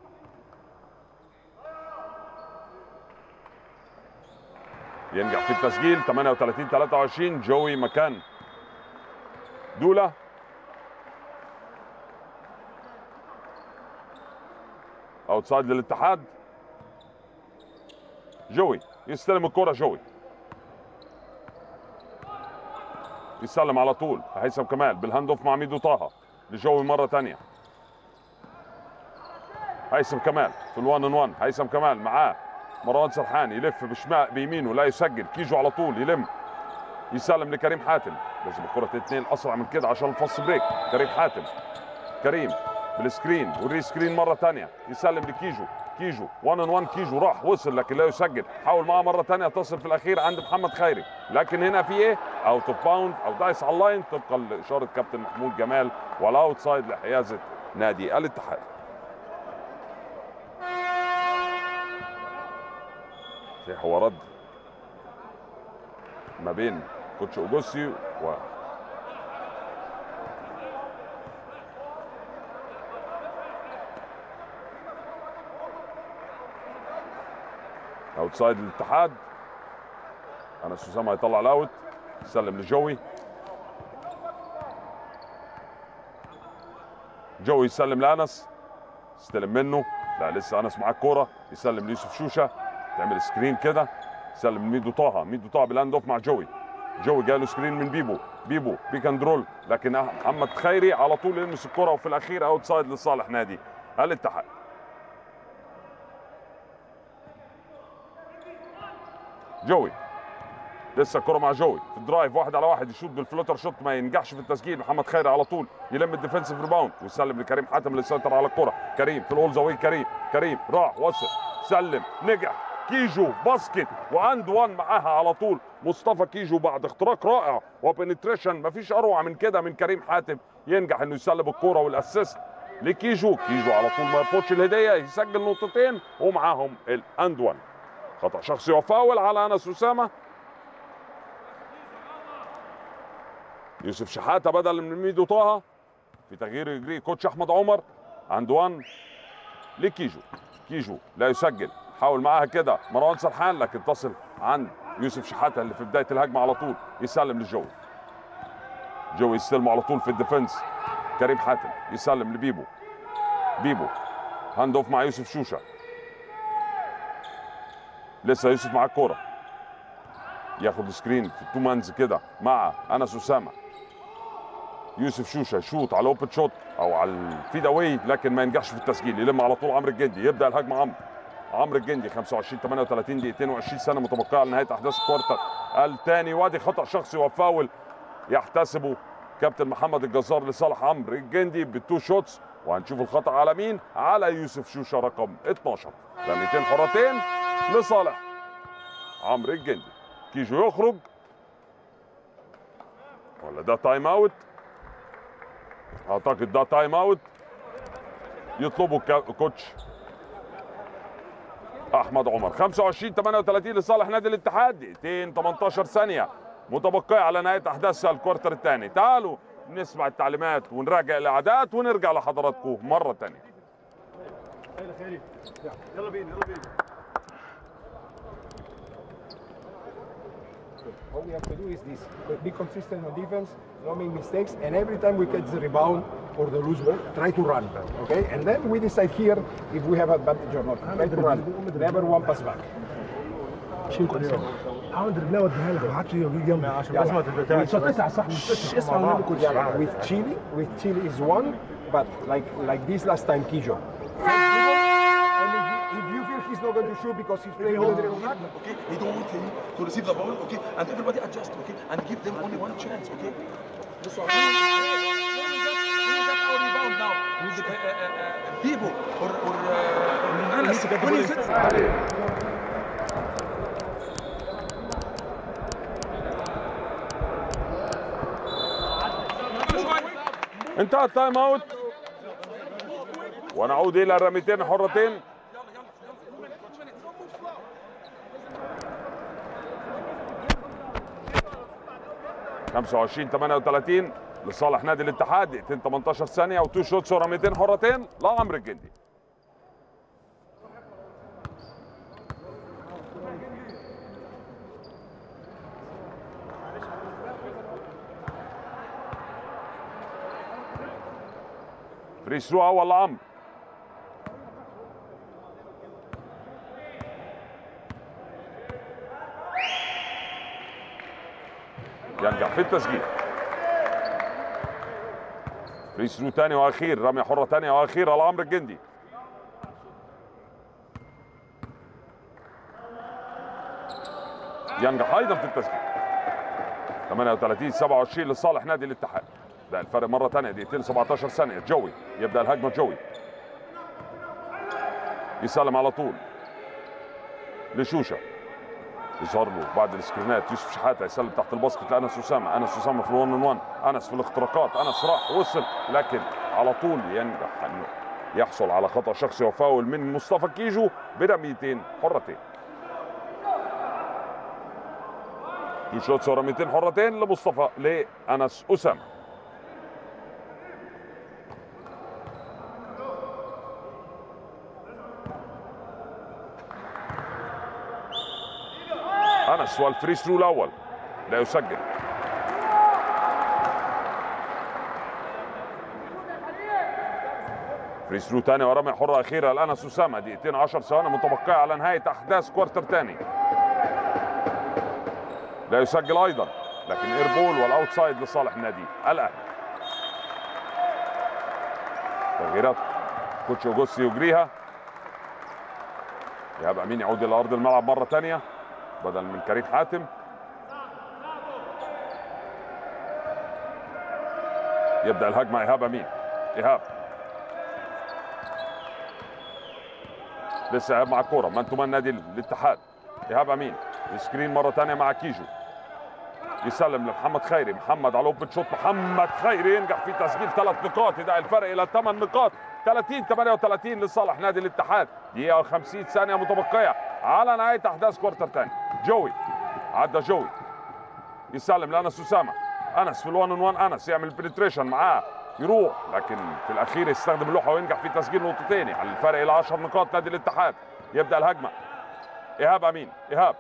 ينجح في التسجيل 38 23 جوي مكان دولة اوتسايد للاتحاد جوي يستلم الكرة جوي يسلم على طول هيثم كمال بالهاند اوف مع ميدو طه لجوي مرة تانية هيثم كمال في الوان ان وان هيثم كمال معاه مروان سرحان يلف بشمال بيمينه لا يسجل كيجو على طول يلم يسلم لكريم حاتم لازم الكرة تتنقل اسرع من كده عشان الفص بريك كريم حاتم كريم بالسكرين والري سكرين مره ثانيه يسلم لكيجو كيجو 1 ان 1 كيجو راح وصل لكن لا يسجل حاول معاه مره ثانيه تصل في الاخير عند محمد خيري لكن هنا في ايه اوت اوف باوند او دايس على اللاين طبقا لاشاره كابتن محمود جمال والاوت سايد لحيازه نادي الاتحاد في حوارات ما بين كوتش اوجوسي و اوتسايد الاتحاد انس اسامه هيطلع الاوت يسلم لجوي جوي يسلم لانس يستلم منه لا لسه انس معاه الكوره يسلم ليوسف شوشه تعمل سكرين كده يسلم لميدو طه ميدو طه بالهاند اوف مع جوي جوي جاله سكرين من بيبو بيبو بيك اند رول لكن محمد خيري على طول يلمس الكره وفي الاخير اوتسايد لصالح نادي الاتحاد جوي لسه الكره مع جوي في الدرايف واحد على واحد يشوط بالفلوتر شوت ما ينجحش في التسجيل محمد خيري على طول يلم الديفنسيف ريباوند ويسلم لكريم حاتم اللي سيطر على الكره كريم في الاول زاويه كريم كريم راح وصل سلم نجح كيجو باسكت واند وان معاها على طول مصطفى كيجو بعد اختراق رائع وبنتريشن مفيش اروع من كده من كريم حاتم ينجح انه يسلم الكوره والاسيست لكيجو كيجو على طول ما يرفضش الهديه يسجل نقطتين ومعاهم الاند وان خطا شخصي وفاول على انس اسامه يوسف شحاته بدل من ميدو طه في تغيير يجري كوتش احمد عمر عند وان لكيجو كيجو لا يسجل حاول معاها كده مروان سرحان لكن تصل عند يوسف شحاته اللي في بدايه الهجمه على طول يسلم لجوي جوي يستلمه على طول في الديفنس كريم حاتم يسلم لبيبو بيبو هاند اوف مع يوسف شوشه لسه يوسف مع الكوره ياخد سكرين في التو مانز كده مع انس اسامه يوسف شوشه يشوط على اوبن شوت او على الفيد اواي لكن ما ينجحش في التسجيل يلم على طول عمرو الجندي يبدا الهجمه عمرو عمرو الجندي 25 38 دقيقتين 20 سنه متبقيه لنهايه احداث الكوارتر الثاني وادي خطا شخصي وفاول يحتسبه كابتن محمد الجزار لصالح عمرو الجندي بالتو شوتس وهنشوف الخطا على مين على يوسف شوشه رقم 12 رميتين حرتين لصالح عمرو الجندي كيجو يخرج ولا ده تايم اوت اعتقد ده تايم اوت يطلبه كا- كوتش احمد عمر 25 38 لصالح نادي الاتحاد دقيقتين 18 ثانيه متبقيه على نهايه احداث الكوارتر الثاني تعالوا نسمع التعليمات ونراجع الاعداد ونرجع لحضراتكم مره ثانيه يلا بينا يلا بينا All we have to do is this: be consistent on defense, not make mistakes, and every time we catch the rebound or the loose ball, try to run. Okay, and then we decide here if we have advantage or not. Try to run. Never one pass back. شيل كويس حاول دربلها وديها لك ما حدش يجي جنبي عشان يلا. بس ما تتقطعش تسع صح مش تسع اسمع مني كنت Yeah, with Chile, with Chile is one, but like like this last time, Kijo. And if you, if you feel he's not going to shoot because he's playing with the back, okay he don't want him to receive the ball okay and everybody adjust okay and give them only one chance okay بصوا when we get- when we get our rebound now with uh, uh, uh, Bibo or or uh, Anas when you sit انتهى التايم اوت ونعود الى الرميتين الحرتين خمسة وعشرين ثمانية وثلاثين لصالح نادي الاتحاد دقيقتين 18 ثانية وتو شوتس ورميتين حرتين لعمرو الجندي فري ثرو اول لعمرو ينجح في التسجيل فري ثرو تاني واخير رميه حره تانية واخيره لعمرو الجندي ينجح ايضا في التسجيل 38 27 لصالح نادي الاتحاد ده الفرق مره ثانيه دقيقتين 17 ثانيه جوي يبدا الهجمه جوي يسلم على طول لشوشه يظهر له بعد السكرينات يوسف شحاته يسلم تحت الباسكت لانس اسامه انس اسامه في الون 1 انس في الاختراقات انس راح وصل لكن على طول ينجح انه يحصل على خطا شخصي وفاول من مصطفى كيجو برميتين حرتين تو شوتس ورميتين حرتين لمصطفى لانس اسامه انس والفري ثرو الاول لا يسجل فري ثرو ثاني ورمي حره اخيره لانس اسامه دقيقتين 10 ثواني متبقيه على نهايه احداث كوارتر ثاني لا يسجل ايضا لكن ايربول والاوتسايد لصالح النادي الاهلي تغييرات كوتش اوجوستي يجريها ايهاب امين يعود الى ارض الملعب مره ثانيه بدل من كريم حاتم يبدا الهجمه ايهاب امين ايهاب لسه ايهاب مع الكوره من تمان نادي الاتحاد ايهاب امين سكرين مره ثانيه مع كيجو يسلم لمحمد خيري محمد على اوبن شوت محمد خيري ينجح في تسجيل ثلاث نقاط يدعي الفرق الى ثمان نقاط 30 38 لصالح نادي الاتحاد دقيقه و50 ثانيه متبقيه على نهايه احداث كوارتر ثاني جوي عدى جوي يسلم لانس اسامه انس في الوان 1 انس يعمل بنتريشن معاه يروح لكن في الاخير يستخدم اللوحه وينجح في تسجيل نقطتين على الفرق الى 10 نقاط نادي الاتحاد يبدا الهجمه ايهاب امين ايهاب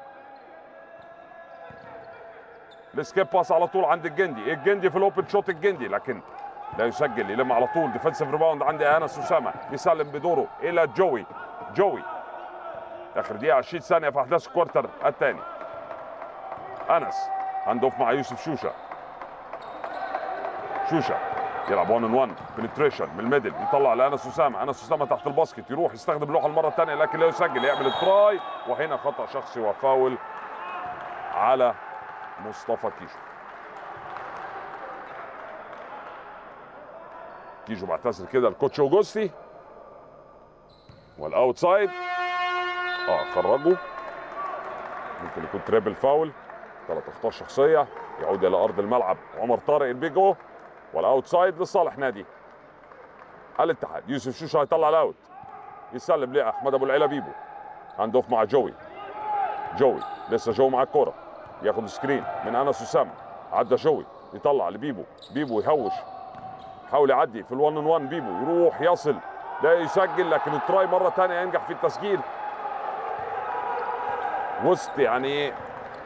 السكيب باس على طول عند الجندي الجندي في الاوبن شوت الجندي لكن لا يسجل يلم على طول ديفensive ريباوند عند انس اسامه يسلم بدوره الى جوي جوي اخر دقيقه 20 ثانيه في احداث الكوارتر الثاني انس هاند اوف مع يوسف شوشه شوشه يلعب 1 ان 1 بنتريشن من الميدل يطلع لانس اسامه انس اسامه تحت الباسكت يروح يستخدم اللوحه المره الثانيه لكن لا يسجل يعمل التراي وهنا خطا شخصي وفاول على مصطفى كيجو كيجو بعتذر كده الكوتش اوجوستي والاوتسايد اه خرجه ممكن يكون تريبل فاول ثلاث اخطاء شخصيه يعود الى ارض الملعب عمر طارق البيجو والاوتسايد لصالح نادي الاتحاد يوسف شوشه هيطلع الاوت يسلم لاحمد ابو العلا بيبو هاند اوف مع جوي جوي لسه جوي مع الكوره ياخد سكرين من انس اسامه عدى جوي يطلع لبيبو بيبو يهوش حاول يعدي في الون ان 1 بيبو يروح يصل لا يسجل لكن التراي مره ثانيه ينجح في التسجيل وسط يعني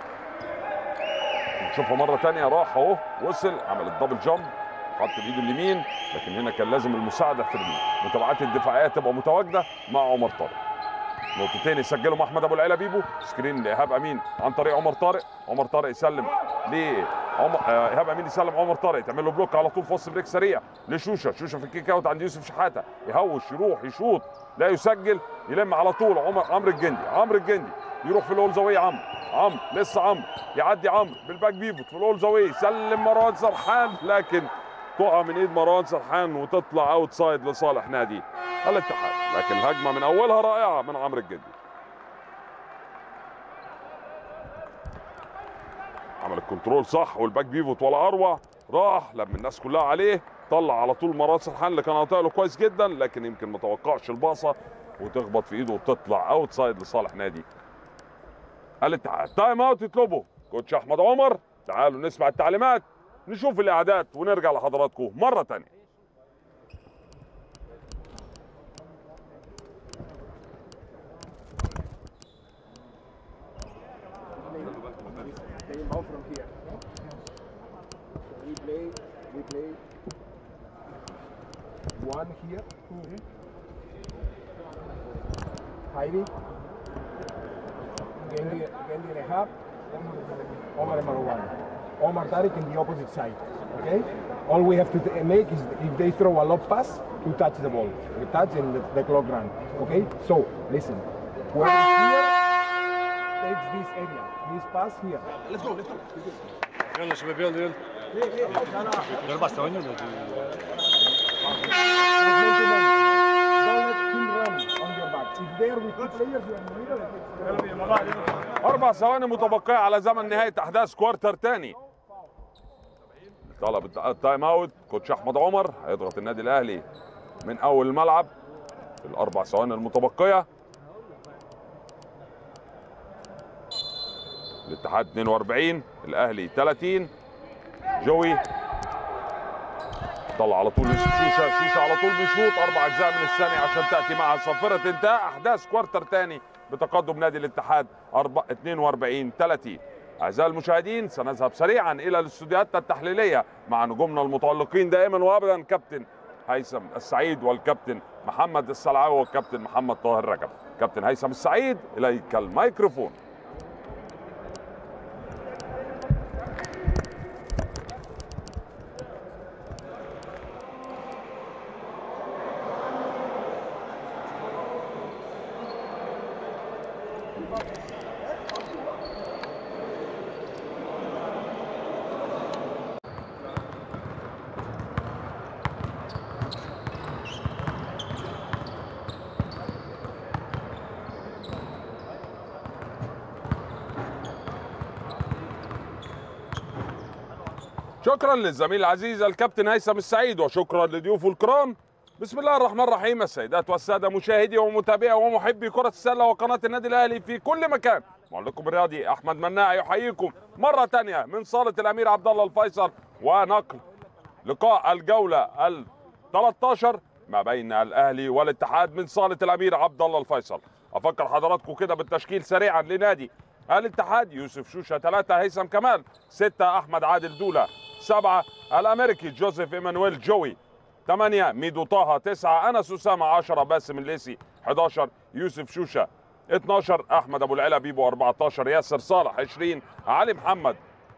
نشوفها مره ثانيه راح اهو وصل عمل الدبل جامب حط بايده اليمين لكن هنا كان لازم المساعده في المتابعات الدفاعيه تبقى متواجده مع عمر طارق نقطتين يسجلهم احمد ابو العلا بيبو سكرين لايهاب امين عن طريق عمر طارق عمر طارق يسلم ل عمر آه، ايهاب امين يسلم عمر طارق تعمل له بلوك على طول في وسط بريك سريع لشوشه شوشه في الكيك اوت عند يوسف شحاته يهوش يروح يشوط لا يسجل يلم على طول عمر عمرو الجندي عمرو الجندي يروح في الاول زاويه عمرو عمرو لسه عمرو يعدي عمرو بالباك بيفوت في الاول زاويه يسلم مروان سرحان لكن تقع من ايد مروان سرحان وتطلع اوت سايد لصالح نادي الاتحاد لكن الهجمه من اولها رائعه من عمرو الجندي عمل الكنترول صح والباك بيفوت ولا اروع راح لما الناس كلها عليه طلع على طول مرات سرحان اللي كان قاطع له كويس جدا لكن يمكن ما توقعش الباصه وتخبط في ايده وتطلع اوت سايد لصالح نادي الاتحاد تايم اوت يطلبه كوتش احمد عمر تعالوا نسمع التعليمات نشوف الاعداد ونرجع لحضراتكم مره ثانيه Play him out from here. We play, we play one here. Heidi. Gendy, Gendy and a half. Omar number one. Omar Tariq in the opposite side. Okay? All we have to t- make is if they throw a lob pass, to touch the ball. We touch and the, the clock run. Okay? So listen. Whoever is here takes this area. This pass here. Let's go, let's go. يلا شباب يلا يلا ده اربع ثواني ولا دي Don't let him run on your back. If there with two players, you are in the middle. يلا بينا مع بعض يلا أربع ثواني متبقية على زمن نهاية أحداث كوارتر تاني طلب الت- التايم اوت كوتش أحمد عمر هيضغط النادي الأهلي من أول الملعب في الأربع ثواني المتبقية الاتحاد 42 الأهلي 30 جوي طلع على طول شيشة شيشة على طول بيشوط أربع أجزاء من الثانية عشان تأتي معها صفرة انتهاء أحداث كوارتر تاني بتقدم نادي الاتحاد 4 42 30 أعزائي المشاهدين سنذهب سريعا إلى الاستوديوهات التحليلية مع نجومنا المتألقين دائما وأبدا كابتن هيثم السعيد والكابتن محمد السلعاوي والكابتن محمد طاهر رجب كابتن هيثم السعيد إليك الميكروفون شكرا للزميل العزيز الكابتن هيثم السعيد وشكرا لضيوفه الكرام بسم الله الرحمن الرحيم السيدات والساده مشاهدي ومتابعي ومحبي كره السله وقناه النادي الاهلي في كل مكان معلقكم الرياضي احمد مناع يحييكم مره ثانيه من صاله الامير عبد الله الفيصل ونقل لقاء الجوله ال 13 ما بين الاهلي والاتحاد من صاله الامير عبد الله الفيصل افكر حضراتكم كده بالتشكيل سريعا لنادي الاتحاد يوسف شوشه ثلاثة هيثم كمال ستة أحمد عادل دولة سبعة الأمريكي جوزيف إيمانويل جوي ثمانية ميدو طه تسعة أنس أسامة عشرة باسم الليسي 11 يوسف شوشة 12 أحمد أبو العلا بيبو 14 ياسر صالح 20 علي محمد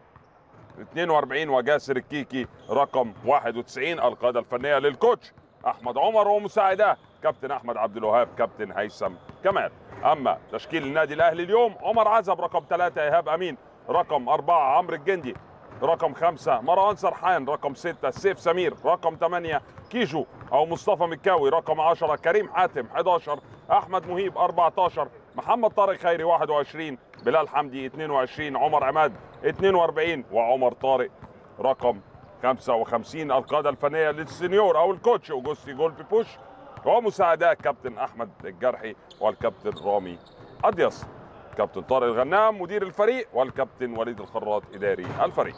42 وجاسر الكيكي رقم 91 القادة الفنية للكوتش أحمد عمر ومساعداه كابتن أحمد عبد الوهاب كابتن هيثم كمال أما تشكيل النادي الأهلي اليوم عمر عزب رقم 3 إيهاب أمين رقم 4 عمرو الجندي رقم خمسة مروان سرحان رقم ستة سيف سمير رقم ثمانية كيجو أو مصطفى مكاوي رقم عشرة كريم حاتم 11 أحمد مهيب 14 محمد طارق خيري 21 بلال حمدي 22 عمر عماد 42 وعمر طارق رقم 55 القادة الفنية للسنيور أو الكوتش أوجوستي جولبي بوش ومساعداه كابتن أحمد الجرحي والكابتن رامي أديس كابتن طارق الغنام مدير الفريق والكابتن وليد الخراط إداري الفريق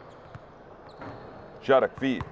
شارك في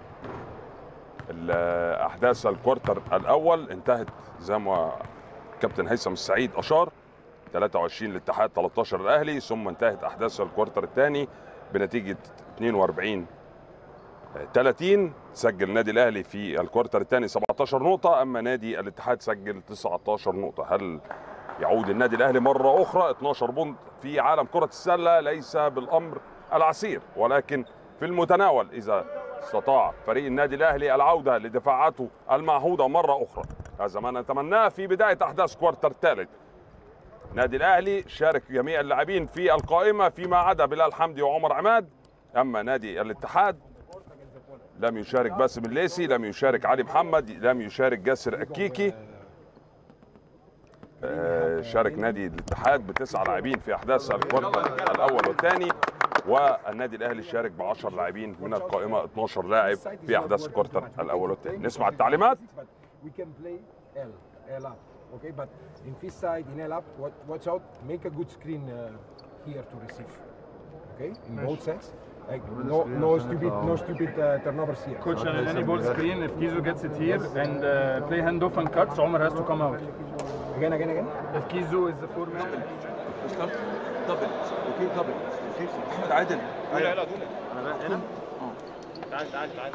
ال- احداث الكوارتر الاول انتهت زي ما كابتن هيثم السعيد اشار 23 الاتحاد 13 الاهلي ثم انتهت احداث الكوارتر الثاني بنتيجه 42 30 سجل النادي الاهلي في الكوارتر الثاني 17 نقطه اما نادي الاتحاد سجل 19 نقطه هل يعود النادي الاهلي مره اخرى 12 بونت في عالم كره السله ليس بالامر العسير ولكن في المتناول اذا استطاع فريق النادي الاهلي العوده لدفاعاته المعهوده مره اخرى هذا ما نتمناه في بدايه احداث كوارتر الثالث النادي الاهلي شارك جميع اللاعبين في القائمه فيما عدا بلال حمدي وعمر عماد اما نادي الاتحاد لم يشارك باسم الليسي لم يشارك علي محمد لم يشارك جاسر الكيكي آه، شارك نادي الاتحاد بتسع لاعبين في احداث الكوارتر الاول والثاني والنادي الاهلي شارك ب 10 لاعبين من القائمه 12 لاعب في احداث الكوارتر الاول والثاني نسمع التعليمات But we can play L, L up, okay? But in this side, in L up, watch, watch out, make a good screen uh, here to receive, okay? In both sets. Like no, no stupid, no stupid uh, turnovers here. Coach, on any ball screen, if Kizo gets it here and uh, play handoff and cuts, Omar has to come out. Again, again, again. If Kizo is the four man, ستارت دبل اوكي دبل اوكي احمد عادل لا لا انا هنا تعال تعال تعال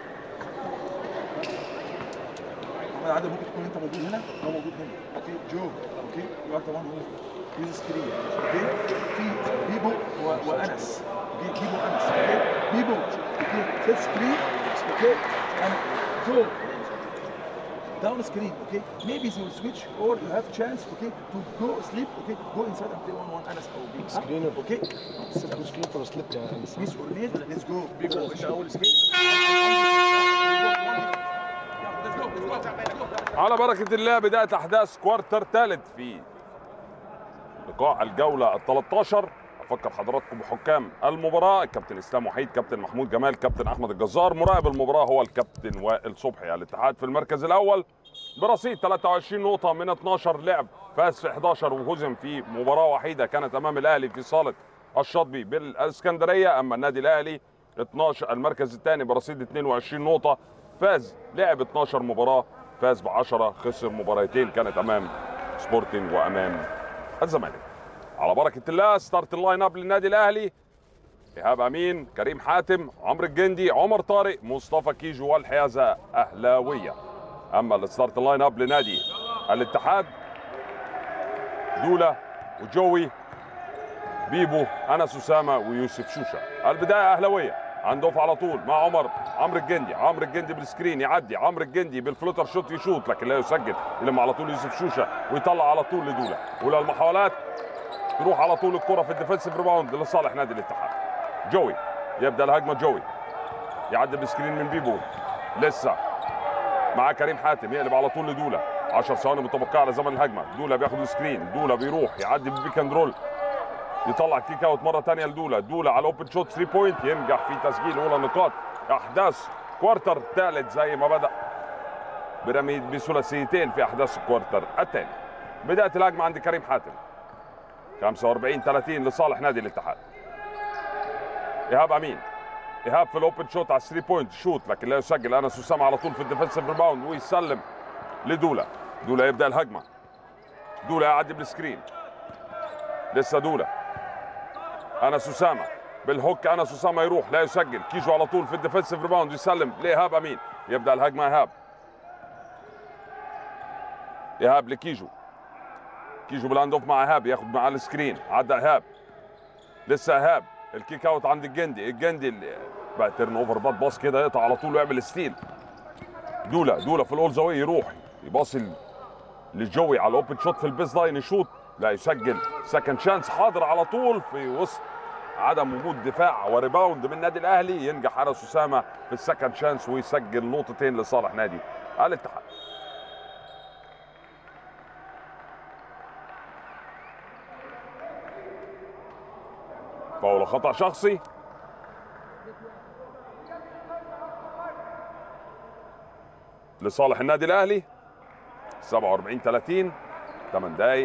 احمد عادل ممكن تكون انت موجود هنا هو موجود هنا اوكي جو اوكي يو ار ذا وان يوز سكرين اوكي في بيبو و- وانس Okay, Bibo Anas. Okay, Bibo. Okay, set screen. Okay, and go down the screen. Okay, maybe they will switch or you have chance. Okay, to go sleep. Okay, go inside and play one one Anas or Big Screen. Okay, Set screen for sleep يا أنس. miss or late. Let's go. Bibo. Let's go. Let's go. Let's go. على بركة الله بداية أحداث كوارتر ثالث في لقاء الجولة ال 13 أفكر حضراتكم بحكام المباراة الكابتن إسلام وحيد كابتن محمود جمال كابتن أحمد الجزار مراقب المباراة هو الكابتن وائل صبحي الاتحاد في المركز الأول برصيد 23 نقطة من 12 لعب فاز في 11 وهزم في مباراة وحيدة كانت أمام الأهلي في صالة الشاطبي بالإسكندرية أما النادي الأهلي 12 المركز الثاني برصيد 22 نقطة فاز لعب 12 مباراة فاز ب 10 خسر مباراتين كانت امام سبورتنج وامام الزمالك على بركه الله ستارت اللاين اب للنادي الاهلي ايهاب امين كريم حاتم عمرو الجندي عمر طارق مصطفى كيجو والحيازه اهلاويه اما الستارت اللاين اب لنادي الاتحاد دولا وجوي بيبو انس اسامه ويوسف شوشه البدايه اهلاويه هندوف على طول مع عمر عمرو الجندي عمرو الجندي بالسكرين يعدي عمرو الجندي بالفلوتر شوت يشوط لكن لا يسجل يلم على طول يوسف شوشه ويطلع على طول لدولا اولى المحاولات تروح على طول الكره في الديفنسيف ريباوند لصالح نادي الاتحاد جوي يبدا الهجمه جوي يعدي بالسكرين من بيبو لسه مع كريم حاتم يقلب على طول لدولا 10 ثواني متبقيه على زمن الهجمه دولا بياخد السكرين دولا بيروح يعدي بالبيك اند رول يطلع كيك اوت مره ثانيه لدولا دولا على اوبن شوت 3 بوينت ينجح في تسجيل اولى نقاط احداث كوارتر ثالث زي ما بدا برمي بثلاثيتين في احداث الكوارتر الثاني بدايه الهجمه عند كريم حاتم 45 30 لصالح نادي الاتحاد ايهاب امين ايهاب في الاوبن شوت على 3 بوينت شوت لكن لا يسجل انس اسامه على طول في الديفنسيف ريباوند ويسلم لدولا دولا يبدا الهجمه دولا يعدي بالسكرين لسه دولا انس اسامه بالهوك انس اسامه يروح لا يسجل كيجو على طول في الديفنسيف ريباوند يسلم لايهاب امين يبدا الهجمه ايهاب ايهاب لكيجو كيجو بالهاند اوف مع ايهاب ياخد معاه السكرين عدى ايهاب لسه ايهاب الكيك اوت عند الجندي الجندي اللي بقى تيرن اوفر باد باص كده يقطع على طول ويعمل ستيل دولا دولا في الاول زاويه يروح يباصي لجوي على الاوبن شوت في البيس لاين يشوط لا يسجل سكند شانس حاضر على طول في وسط عدم وجود دفاع وريباوند من النادي الاهلي ينجح انس اسامه في السكند شانس ويسجل نقطتين لصالح نادي الاتحاد فاول خطا شخصي لصالح النادي الاهلي 47 30 8 دقايق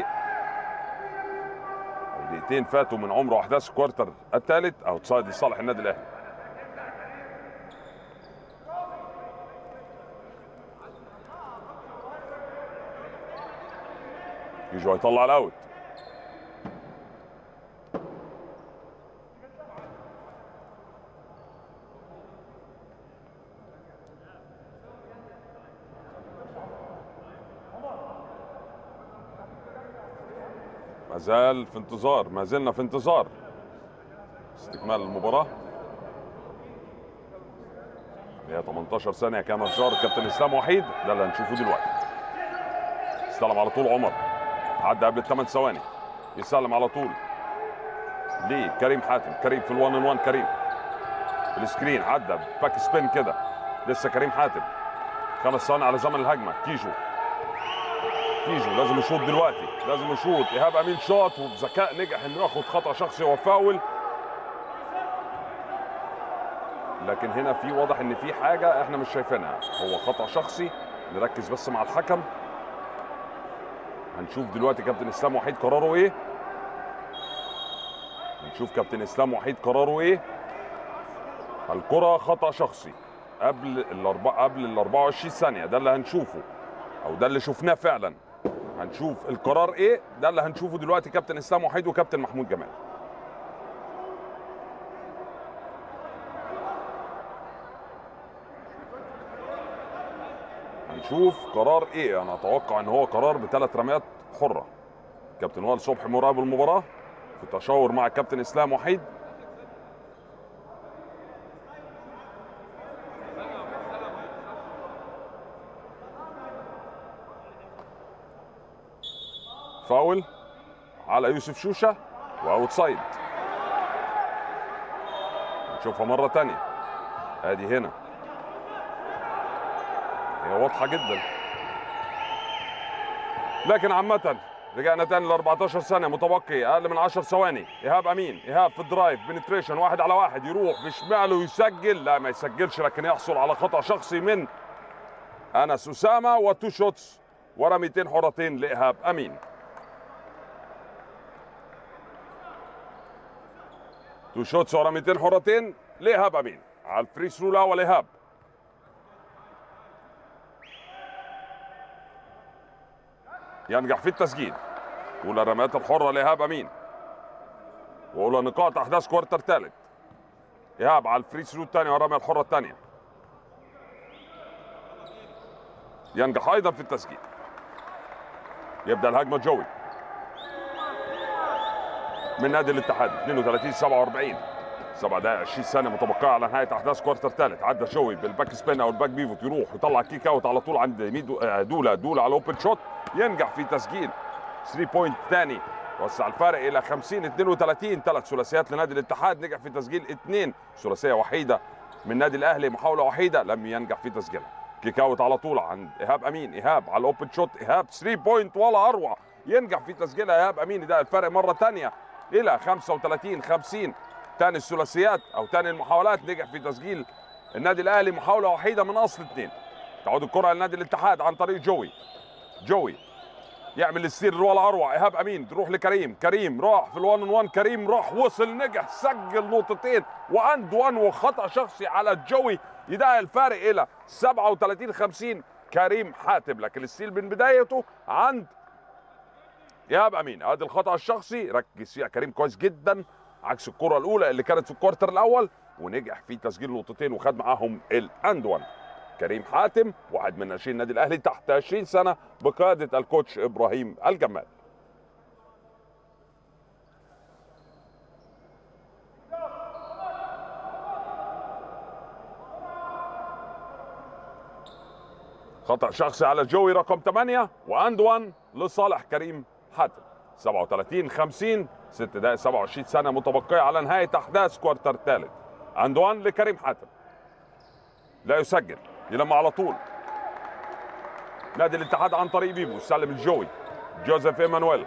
او دقيقتين فاتوا من عمر احداث الكوارتر الثالث او تصايد لصالح النادي الاهلي يجوا يطلع الاوت ما زال في انتظار ما زلنا في انتظار استكمال المباراة هي 18 ثانية كما جار كابتن اسلام وحيد ده اللي هنشوفه دلوقتي استلم على طول عمر عدى قبل الثمان ثواني يسلم على طول ليه كريم حاتم كريم في الوان ان وان كريم السكرين عدى باك سبين كده لسه كريم حاتم خمس ثواني على زمن الهجمة كيجو كيجو لازم يشوط دلوقتي لازم يشوط ايهاب امين شاط وبذكاء نجح انه ياخد خطا شخصي وفاول لكن هنا في واضح ان في حاجه احنا مش شايفينها هو خطا شخصي نركز بس مع الحكم هنشوف دلوقتي كابتن اسلام وحيد قراره ايه هنشوف كابتن اسلام وحيد قراره ايه الكره خطا شخصي قبل الاربع قبل ال 24 ثانيه ده اللي هنشوفه او ده اللي شفناه فعلا هنشوف القرار ايه ده اللي هنشوفه دلوقتي كابتن اسلام وحيد وكابتن محمود جمال هنشوف قرار ايه انا اتوقع ان هو قرار بثلاث رميات حره كابتن وائل صبحي مراقب المباراه في تشاور مع الكابتن اسلام وحيد فاول على يوسف شوشه واوت سايد نشوفها مره تانية ادي هنا هي واضحه جدا لكن عامة رجعنا تاني ل 14 ثانية متبقي أقل من 10 ثواني إيهاب أمين إيهاب في الدرايف بنتريشن واحد على واحد يروح بشماله يسجل لا ما يسجلش لكن يحصل على خطأ شخصي من أنس أسامة وتو شوتس ورا 200 حرتين لإيهاب أمين تو شوتس ورا 200 حرتين لإيهاب أمين على الفري ثرو الأول إيهاب ينجح في التسجيل اولى الرميات الحره لايهاب امين واولى نقاط احداث كوارتر ثالث ايهاب على الفري ثرو الثانيه والرميه الحره الثانيه ينجح ايضا في التسجيل يبدا الهجمه جوي من نادي الاتحاد 32 47 سبع دقائق 20 ثانيه متبقيه على نهايه احداث كوارتر ثالث عدى جوي بالباك سبين او الباك بيفوت يروح يطلع كيك اوت على طول عند ميدو آه، دولا دولا على الاوبن شوت ينجح في تسجيل 3 بوينت ثاني وسع الفارق الى 50 32 ثلاث ثلاثيات لنادي الاتحاد نجح في تسجيل اثنين ثلاثيه وحيده من نادي الاهلي محاوله وحيده لم ينجح في تسجيلها كيك اوت على طول عند ايهاب امين ايهاب على الاوبن شوت ايهاب 3 بوينت ولا اروع ينجح في تسجيلها ايهاب امين ده الفرق مره ثانيه الى 35 50 ثاني الثلاثيات او ثاني المحاولات نجح في تسجيل النادي الاهلي محاوله وحيده من اصل اثنين تعود الكره لنادي الاتحاد عن طريق جوي جوي يعمل السير ولا اروع ايهاب امين تروح لكريم كريم راح في الوان 1 كريم راح وصل نجح سجل نقطتين واند وان وخطا شخصي على جوي يدعي الفارق الى 37 50 كريم حاتم لكن السيل من بدايته عند ايهاب امين ادي الخطا الشخصي ركز فيها كريم كويس جدا عكس الكره الاولى اللي كانت في الكوارتر الاول ونجح في تسجيل نقطتين وخد معاهم الاند وان كريم حاتم واحد من ناشئين النادي الاهلي تحت 20 سنه بقياده الكوتش ابراهيم الجمال خطأ شخصي على جوي رقم 8 واند وان لصالح كريم حاتم 37 50 6 دقائق 27 سنه متبقيه على نهايه احداث كوارتر ثالث اند وان لكريم حاتم لا يسجل يلم على طول نادي الاتحاد عن طريق بيبو سلم الجوي جوزيف ايمانويل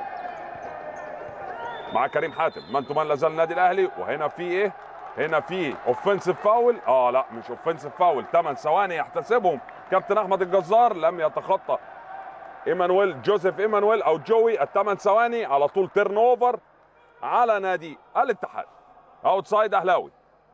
مع كريم حاتم مان تو مان لا زال النادي الاهلي وهنا في ايه؟ هنا في اوفنسيف فاول اه لا مش اوفنسيف فاول 8 ثواني يحتسبهم كابتن احمد الجزار لم يتخطى ايمانويل جوزيف ايمانويل او جوي الثمان ثواني على طول تيرن اوفر على نادي الاتحاد اوتسايد اهلاوي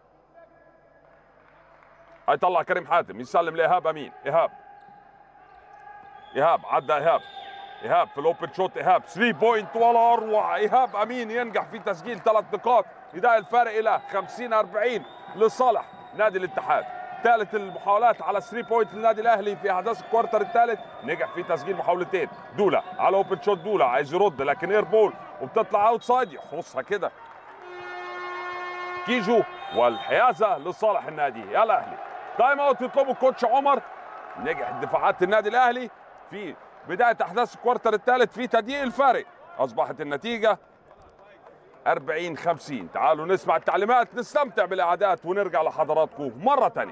هيطلع كريم حاتم يسلم لايهاب امين ايهاب ايهاب عدى ايهاب ايهاب في الاوبن شوت ايهاب 3 بوينت ولا اروع ايهاب امين ينجح في تسجيل ثلاث نقاط يدعي الفارق الى 50 40 لصالح نادي الاتحاد ثالث المحاولات على 3 بوينت للنادي الاهلي في احداث الكوارتر الثالث نجح في تسجيل محاولتين دولا على اوبن شوت دولا عايز يرد لكن اير بول وبتطلع اوت سايد يحرسها كده كيجو والحيازه لصالح النادي الاهلي تايم اوت يطلبه الكوتش عمر نجح دفاعات النادي الاهلي في بدايه احداث الكوارتر الثالث في تضييق الفارق اصبحت النتيجه 40 50 تعالوا نسمع التعليمات نستمتع بالاعداد ونرجع لحضراتكم مره ثانيه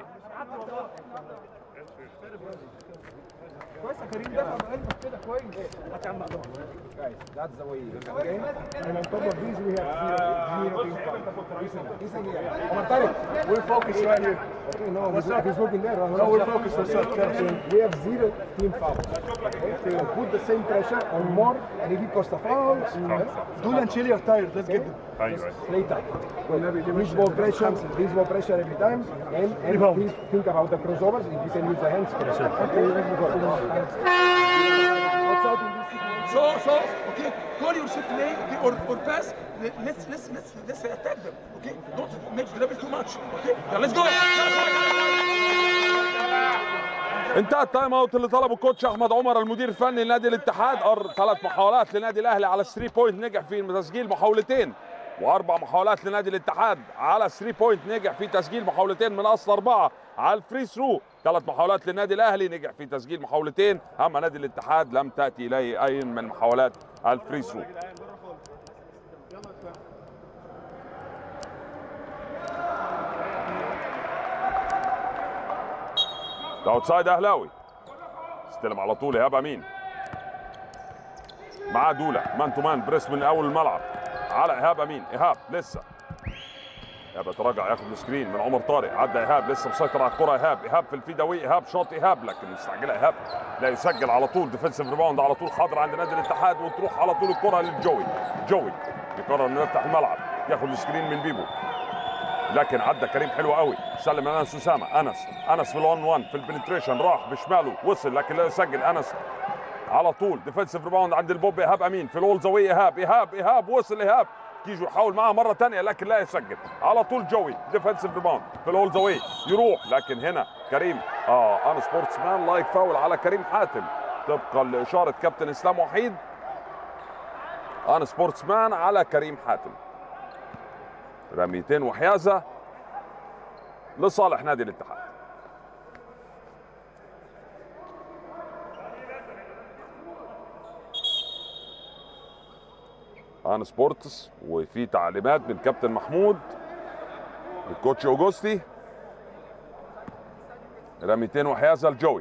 كويس يا كريم دافع بقلبك كده كويس Guys, that's the way it is, okay? And on top of this, we have zero, zero team foul. Listen, listen here. Omar Tariq, We're focused right here. Okay, no, he's, he's looking there. No, we're focused. What's up? We have zero team fouls. Okay? So put the same pressure on more, and if he costs a foul, Dula and Chili are tired. Let's get them. play tight. Well, this ball pressure, this ball pressure every time, and, and think, think about the crossovers. If you can use the hands, okay, let's go. Watch out in this situation. So, so, okay, call your shift lane, okay, or, or pass. Let- Let's, let's, let's, let's attack them, okay? Don't make the level too much, okay? Now let's go. انتهى التايم اوت اللي طلبه الكوتش احمد عمر المدير الفني لنادي الاتحاد أر... ثلاث محاولات لنادي الاهلي على 3 بوينت نجح في تسجيل محاولتين واربع محاولات لنادي الاتحاد على 3 بوينت نجح في تسجيل محاولتين من اصل اربعه على الفري ثرو ثلاث محاولات للنادي الاهلي نجح في تسجيل محاولتين اما نادي الاتحاد لم تاتي اليه اي من محاولات الفري ثرو يا جدعان بره خالص يلا يا اسلام ده اوتسايد اهلاوي استلم على طول ايهاب امين معاه دولا مان تو مان بريس من اول الملعب على ايهاب امين ايهاب لسه ايهاب يتراجع ياخد السكرين من عمر طارق عدى ايهاب لسه مسيطر على الكره ايهاب ايهاب في الفيداوي ايهاب شاط ايهاب لكن مستعجله ايهاب لا يسجل على طول ديفنسيف ريباوند على طول حاضر عند نادي الاتحاد وتروح على طول الكره للجوي جوي يقرر انه يفتح الملعب ياخد السكرين من بيبو لكن عدى كريم حلو قوي سلم انس اسامه انس انس في الون 1 في البنتريشن راح بشماله وصل لكن لا يسجل انس على طول ديفنسيف ريباوند عند البوب ايهاب امين في الاول زاويه ايهاب ايهاب ايهاب وصل ايهاب كيجو يحاول معاه مره ثانيه لكن لا يسجل على طول جوي ديفنسيف ريباوند في الاول زاويه يروح لكن هنا كريم اه انا سبورتس مان لايك فاول على كريم حاتم طبقا لاشاره كابتن اسلام وحيد انا سبورتس مان على كريم حاتم رميتين وحيازه لصالح نادي الاتحاد ان سبورتس وفي تعليمات من كابتن محمود الكوتش اوجوستي رميتين وحيازه لجوي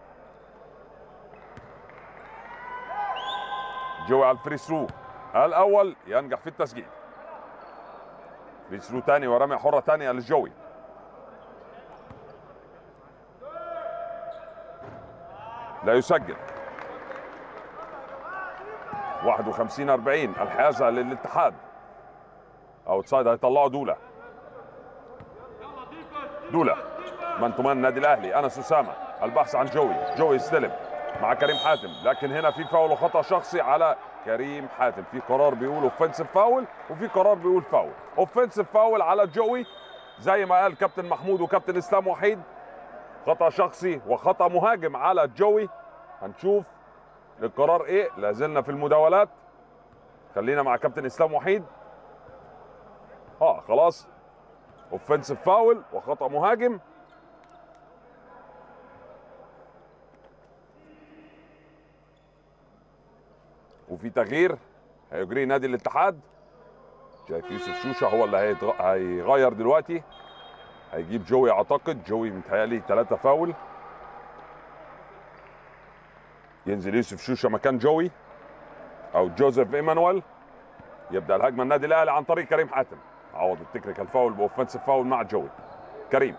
جوي على الفري ثرو الاول ينجح في التسجيل فري ثرو ثاني ورميه حره ثانيه لجوي لا يسجل 51 40 الحيازه للاتحاد اوتسايد هيطلعوا دولا دولا مان تو مان النادي الاهلي انس اسامه البحث عن جوي جوي يستلم مع كريم حاتم لكن هنا في فاول وخطا شخصي على كريم حاتم في قرار بيقول اوفنسيف فاول وفي قرار بيقول فاول اوفنسيف فاول على جوي زي ما قال كابتن محمود وكابتن اسلام وحيد خطا شخصي وخطا مهاجم على جوي هنشوف القرار ايه لازلنا في المداولات خلينا مع كابتن اسلام وحيد اه خلاص اوفنسيف فاول وخطا مهاجم وفي تغيير هيجري نادي الاتحاد شايف يوسف شوشه هو اللي هيتغ- هيغير دلوقتي هيجيب جوي اعتقد جوي متهيألي ثلاثة فاول ينزل يوسف شوشه مكان جوي او جوزيف ايمانويل يبدا الهجمه النادي الاهلي عن طريق كريم حاتم عوض التكنيكال فاول باوفنسيف فاول مع جوي كريم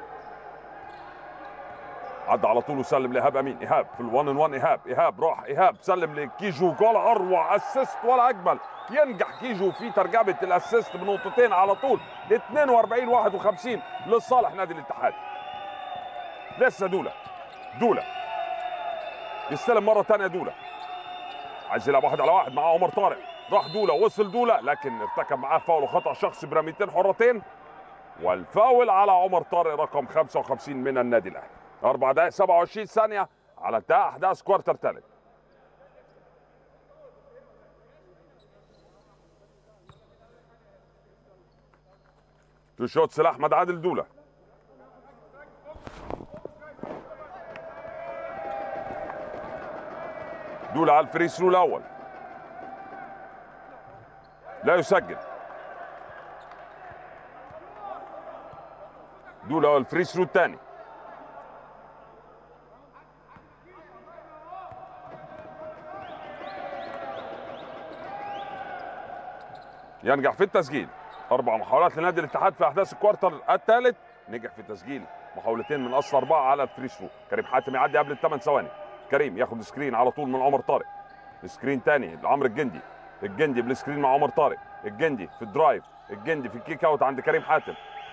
عدى على طول وسلم لايهاب امين ايهاب في الوان ان وان ايهاب ايهاب راح ايهاب سلم لكيجو جول اروع اسيست ولا اجمل ينجح كيجو في ترجمه الاسيست بنقطتين على طول 42 51 لصالح نادي الاتحاد لسه دوله دوله يستلم مره ثانيه دوله عايز يلعب واحد على واحد مع عمر طارق راح دوله وصل دوله لكن ارتكب معاه فاول وخطا شخصي برميتين حرتين والفاول على عمر طارق رقم 55 من النادي الاهلي 4 دقائق 27 ثانيه على انتهاء احداث كوارتر ثالث تو شوتس لاحمد عادل دوله دوله على الفري ثرو الاول لا يسجل دوله الفري ثرو الثاني ينجح في التسجيل اربع محاولات لنادي الاتحاد في احداث الكوارتر الثالث نجح في تسجيل محاولتين من اصل اربعه على الفري ثرو كريم حاتم يعدي قبل الثمان ثواني كريم ياخد سكرين على طول من عمر طارق سكرين تاني لعمرو الجندي الجندي بالسكرين مع عمر طارق الجندي في الدرايف الجندي في الكيك اوت عند كريم حاتم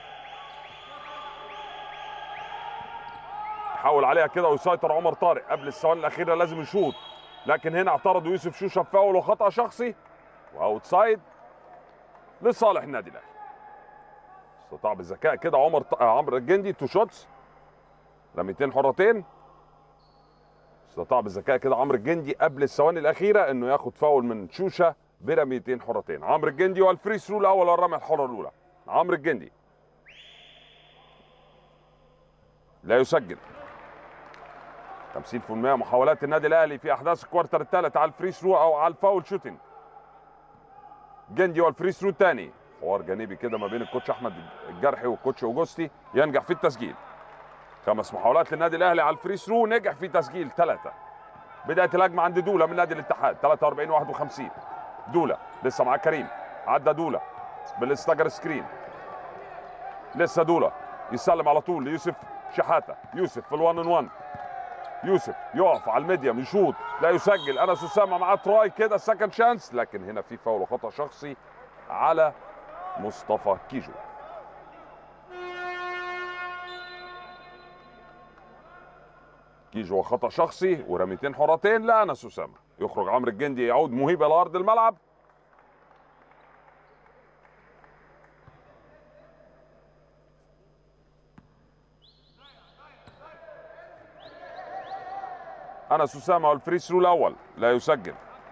يحاول عليها كده ويسيطر عمر طارق قبل الثواني الاخيره لازم يشوط لكن هنا اعترض يوسف شوشه بفاول وخطا شخصي واوتسايد لصالح النادي الاهلي استطاع بذكاء كده عمر ط... آه، عمرو الجندي تو شوتس رميتين حرتين استطاع بالذكاء كده عمرو الجندي قبل الثواني الاخيره انه ياخد فاول من شوشه برميتين حرتين عمرو الجندي والفري ثرو الاول والرميه الحره الاولى عمرو الجندي لا يسجل 50% محاولات النادي الاهلي في احداث الكوارتر الثالث على الفري ثرو او على الفاول شوتنج جندي والفري ثرو الثاني حوار جانبي كده ما بين الكوتش احمد الجرحي والكوتش اوجوستي ينجح في التسجيل خمس محاولات للنادي الاهلي على الفري ثرو نجح في تسجيل ثلاثه بدايه الهجمه عند دوله من نادي الاتحاد 43 51 دوله لسه مع كريم عدى دوله بالاستجر سكرين لسه دوله يسلم على طول ليوسف شحاته يوسف في الوان ان 1 يوسف يقف على الميديم يشوط لا يسجل انس اسامه معاه تراي كده سكند شانس لكن هنا في فاول وخطا شخصي على مصطفى كيجو كيجو خطا شخصي ورميتين حرتين لانس اسامه يخرج عمرو الجندي يعود مهيب الى ارض الملعب انس اسامه والفري ثرو الاول لا يسجل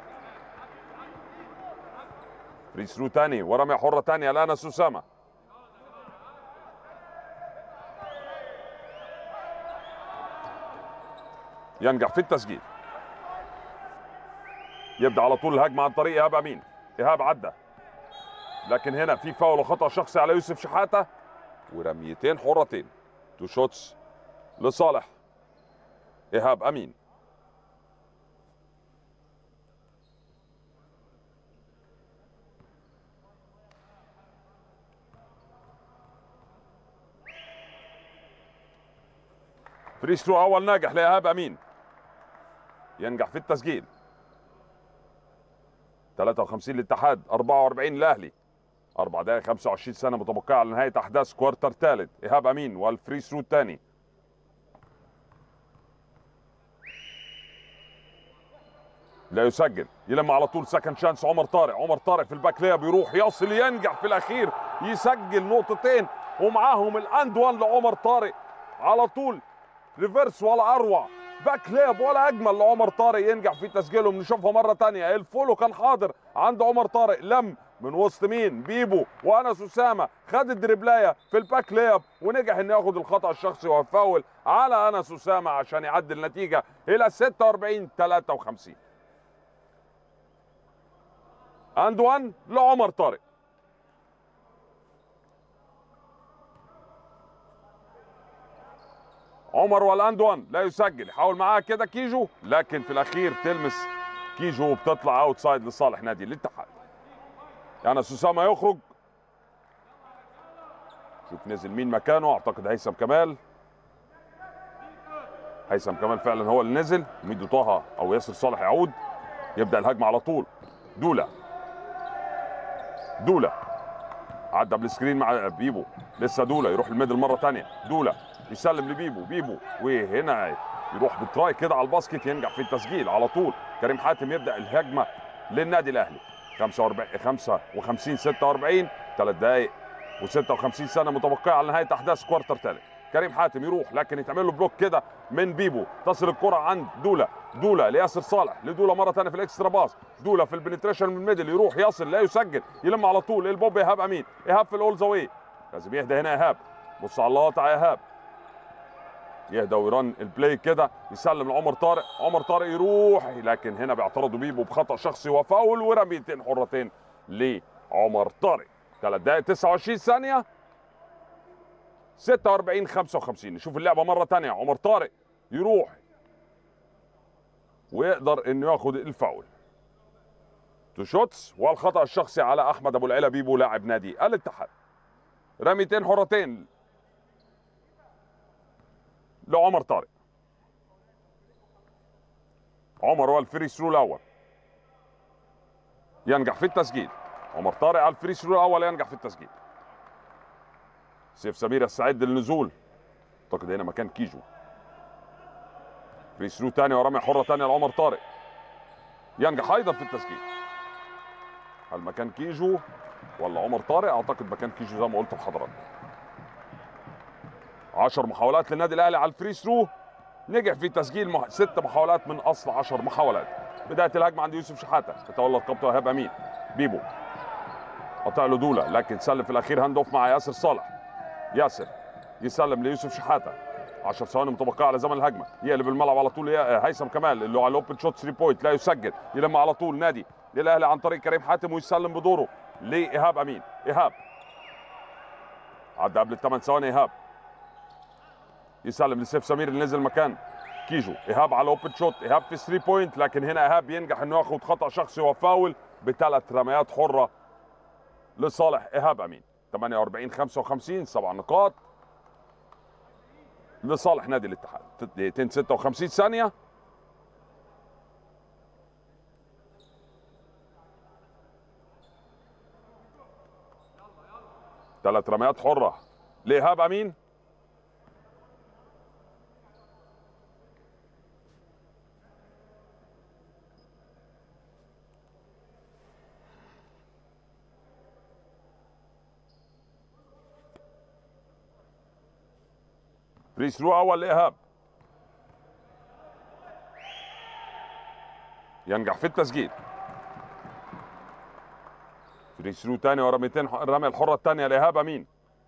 فري ثرو تاني ورميه حره تانيه لانس اسامه ينجح في التسجيل يبدا على طول الهجمه عن طريق ايهاب امين ايهاب عدى لكن هنا في فاول وخطا شخصي على يوسف شحاته ورميتين حرتين تو شوتس لصالح ايهاب امين فري ثرو اول ناجح لايهاب امين ينجح في التسجيل 53 للاتحاد 44 الاهلي 4 دقائق 25 سنه متبقيه على نهايه احداث كوارتر ثالث ايهاب امين والفري ثرو الثاني لا يسجل يلم على طول سكند شانس عمر طارق عمر طارق في الباك لياب يروح يصل ينجح في الاخير يسجل نقطتين ومعاهم الاند وان لعمر طارق على طول ريفرس ولا اروع باك لياب ولا اجمل لعمر طارق ينجح في تسجيلهم نشوفها مره تانية الفولو كان حاضر عند عمر طارق لم من وسط مين بيبو وانس اسامه خد الدربلايه في الباك لياب ونجح انه ياخد الخطا الشخصي ويفاول على انس اسامه عشان يعدي النتيجه الى 46 53 اند وان لعمر طارق عمر والاند وان لا يسجل يحاول معاها كده كيجو لكن في الاخير تلمس كيجو وبتطلع اوت سايد لصالح نادي الاتحاد يعني اسامه يخرج شوف نزل مين مكانه اعتقد هيثم كمال هيثم كمال فعلا هو اللي نزل ميدو طه او ياسر صالح يعود يبدا الهجمه على طول دولا دولا عدى بالسكرين مع بيبو لسه دولا يروح الميدل مره ثانيه دولا يسلم لبيبو بيبو وهنا يروح بتراي كده على الباسكت ينجح في التسجيل على طول كريم حاتم يبدا الهجمه للنادي الاهلي 45 55 46 ثلاث دقائق و56 سنه متبقيه على نهايه احداث كوارتر ثالث كريم حاتم يروح لكن يتعمل له بلوك كده من بيبو تصل الكره عند دولا دولا لياسر صالح لدولا مره ثانيه في الاكسترا باس دولا في البنتريشن من الميدل يروح يصل لا يسجل يلم على طول البوب ايهاب امين ايهاب في الاول زاويه لازم يهدى هنا ايهاب بص على اللقطه يا ايهاب يهدى ويرن البلاي كده يسلم لعمر طارق عمر طارق يروح لكن هنا بيعترضوا بيبو بخطا شخصي وفاول ورميتين حرتين لعمر طارق 3 دقائق 29 ثانيه 46 55 نشوف اللعبه مره ثانيه عمر طارق يروح ويقدر انه ياخد الفاول تو شوتس والخطا الشخصي على احمد ابو العلا بيبو لاعب نادي الاتحاد رميتين حرتين لعمر طارق عمر هو الفري ثرو الاول ينجح في التسجيل عمر طارق على الفري ثرو الاول ينجح في التسجيل سيف سمير يستعد للنزول اعتقد هنا مكان كيجو فري ثرو ثاني ورمي حره ثانيه لعمر طارق ينجح ايضا في التسجيل هل مكان كيجو ولا عمر طارق اعتقد مكان كيجو زي ما قلت لحضرتك 10 محاولات للنادي الاهلي على الفري ثرو نجح في تسجيل مح... ست محاولات من اصل 10 محاولات بدايه الهجمه عند يوسف شحاته تتولى القبطه ايهاب امين بيبو قطع له دوله لكن سلم في الاخير هاند اوف مع ياسر صالح ياسر يسلم ليوسف شحاته 10 ثواني متبقيه على زمن الهجمه يقلب الملعب على طول يا- هيثم كمال اللي هو على الاوبن شوت 3 بوينت لا يسجل يلم على طول نادي للاهلي عن طريق كريم حاتم ويسلم بدوره لايهاب امين ايهاب عدى قبل الثمان ثواني ايهاب يسلم لسيف سمير اللي نزل مكان كيجو ايهاب على اوبن شوت ايهاب في 3 بوينت لكن هنا ايهاب ينجح انه ياخد خطا شخصي وفاول بثلاث رميات حره لصالح ايهاب امين 48 55 سبع نقاط لصالح نادي الاتحاد دقيقتين 56 ثانيه ثلاث رميات حره لايهاب امين فري ثرو اول لايهاب ينجح في التسجيل فري ثرو ثاني ورا 200 الرميه الحره الثانيه لايهاب امين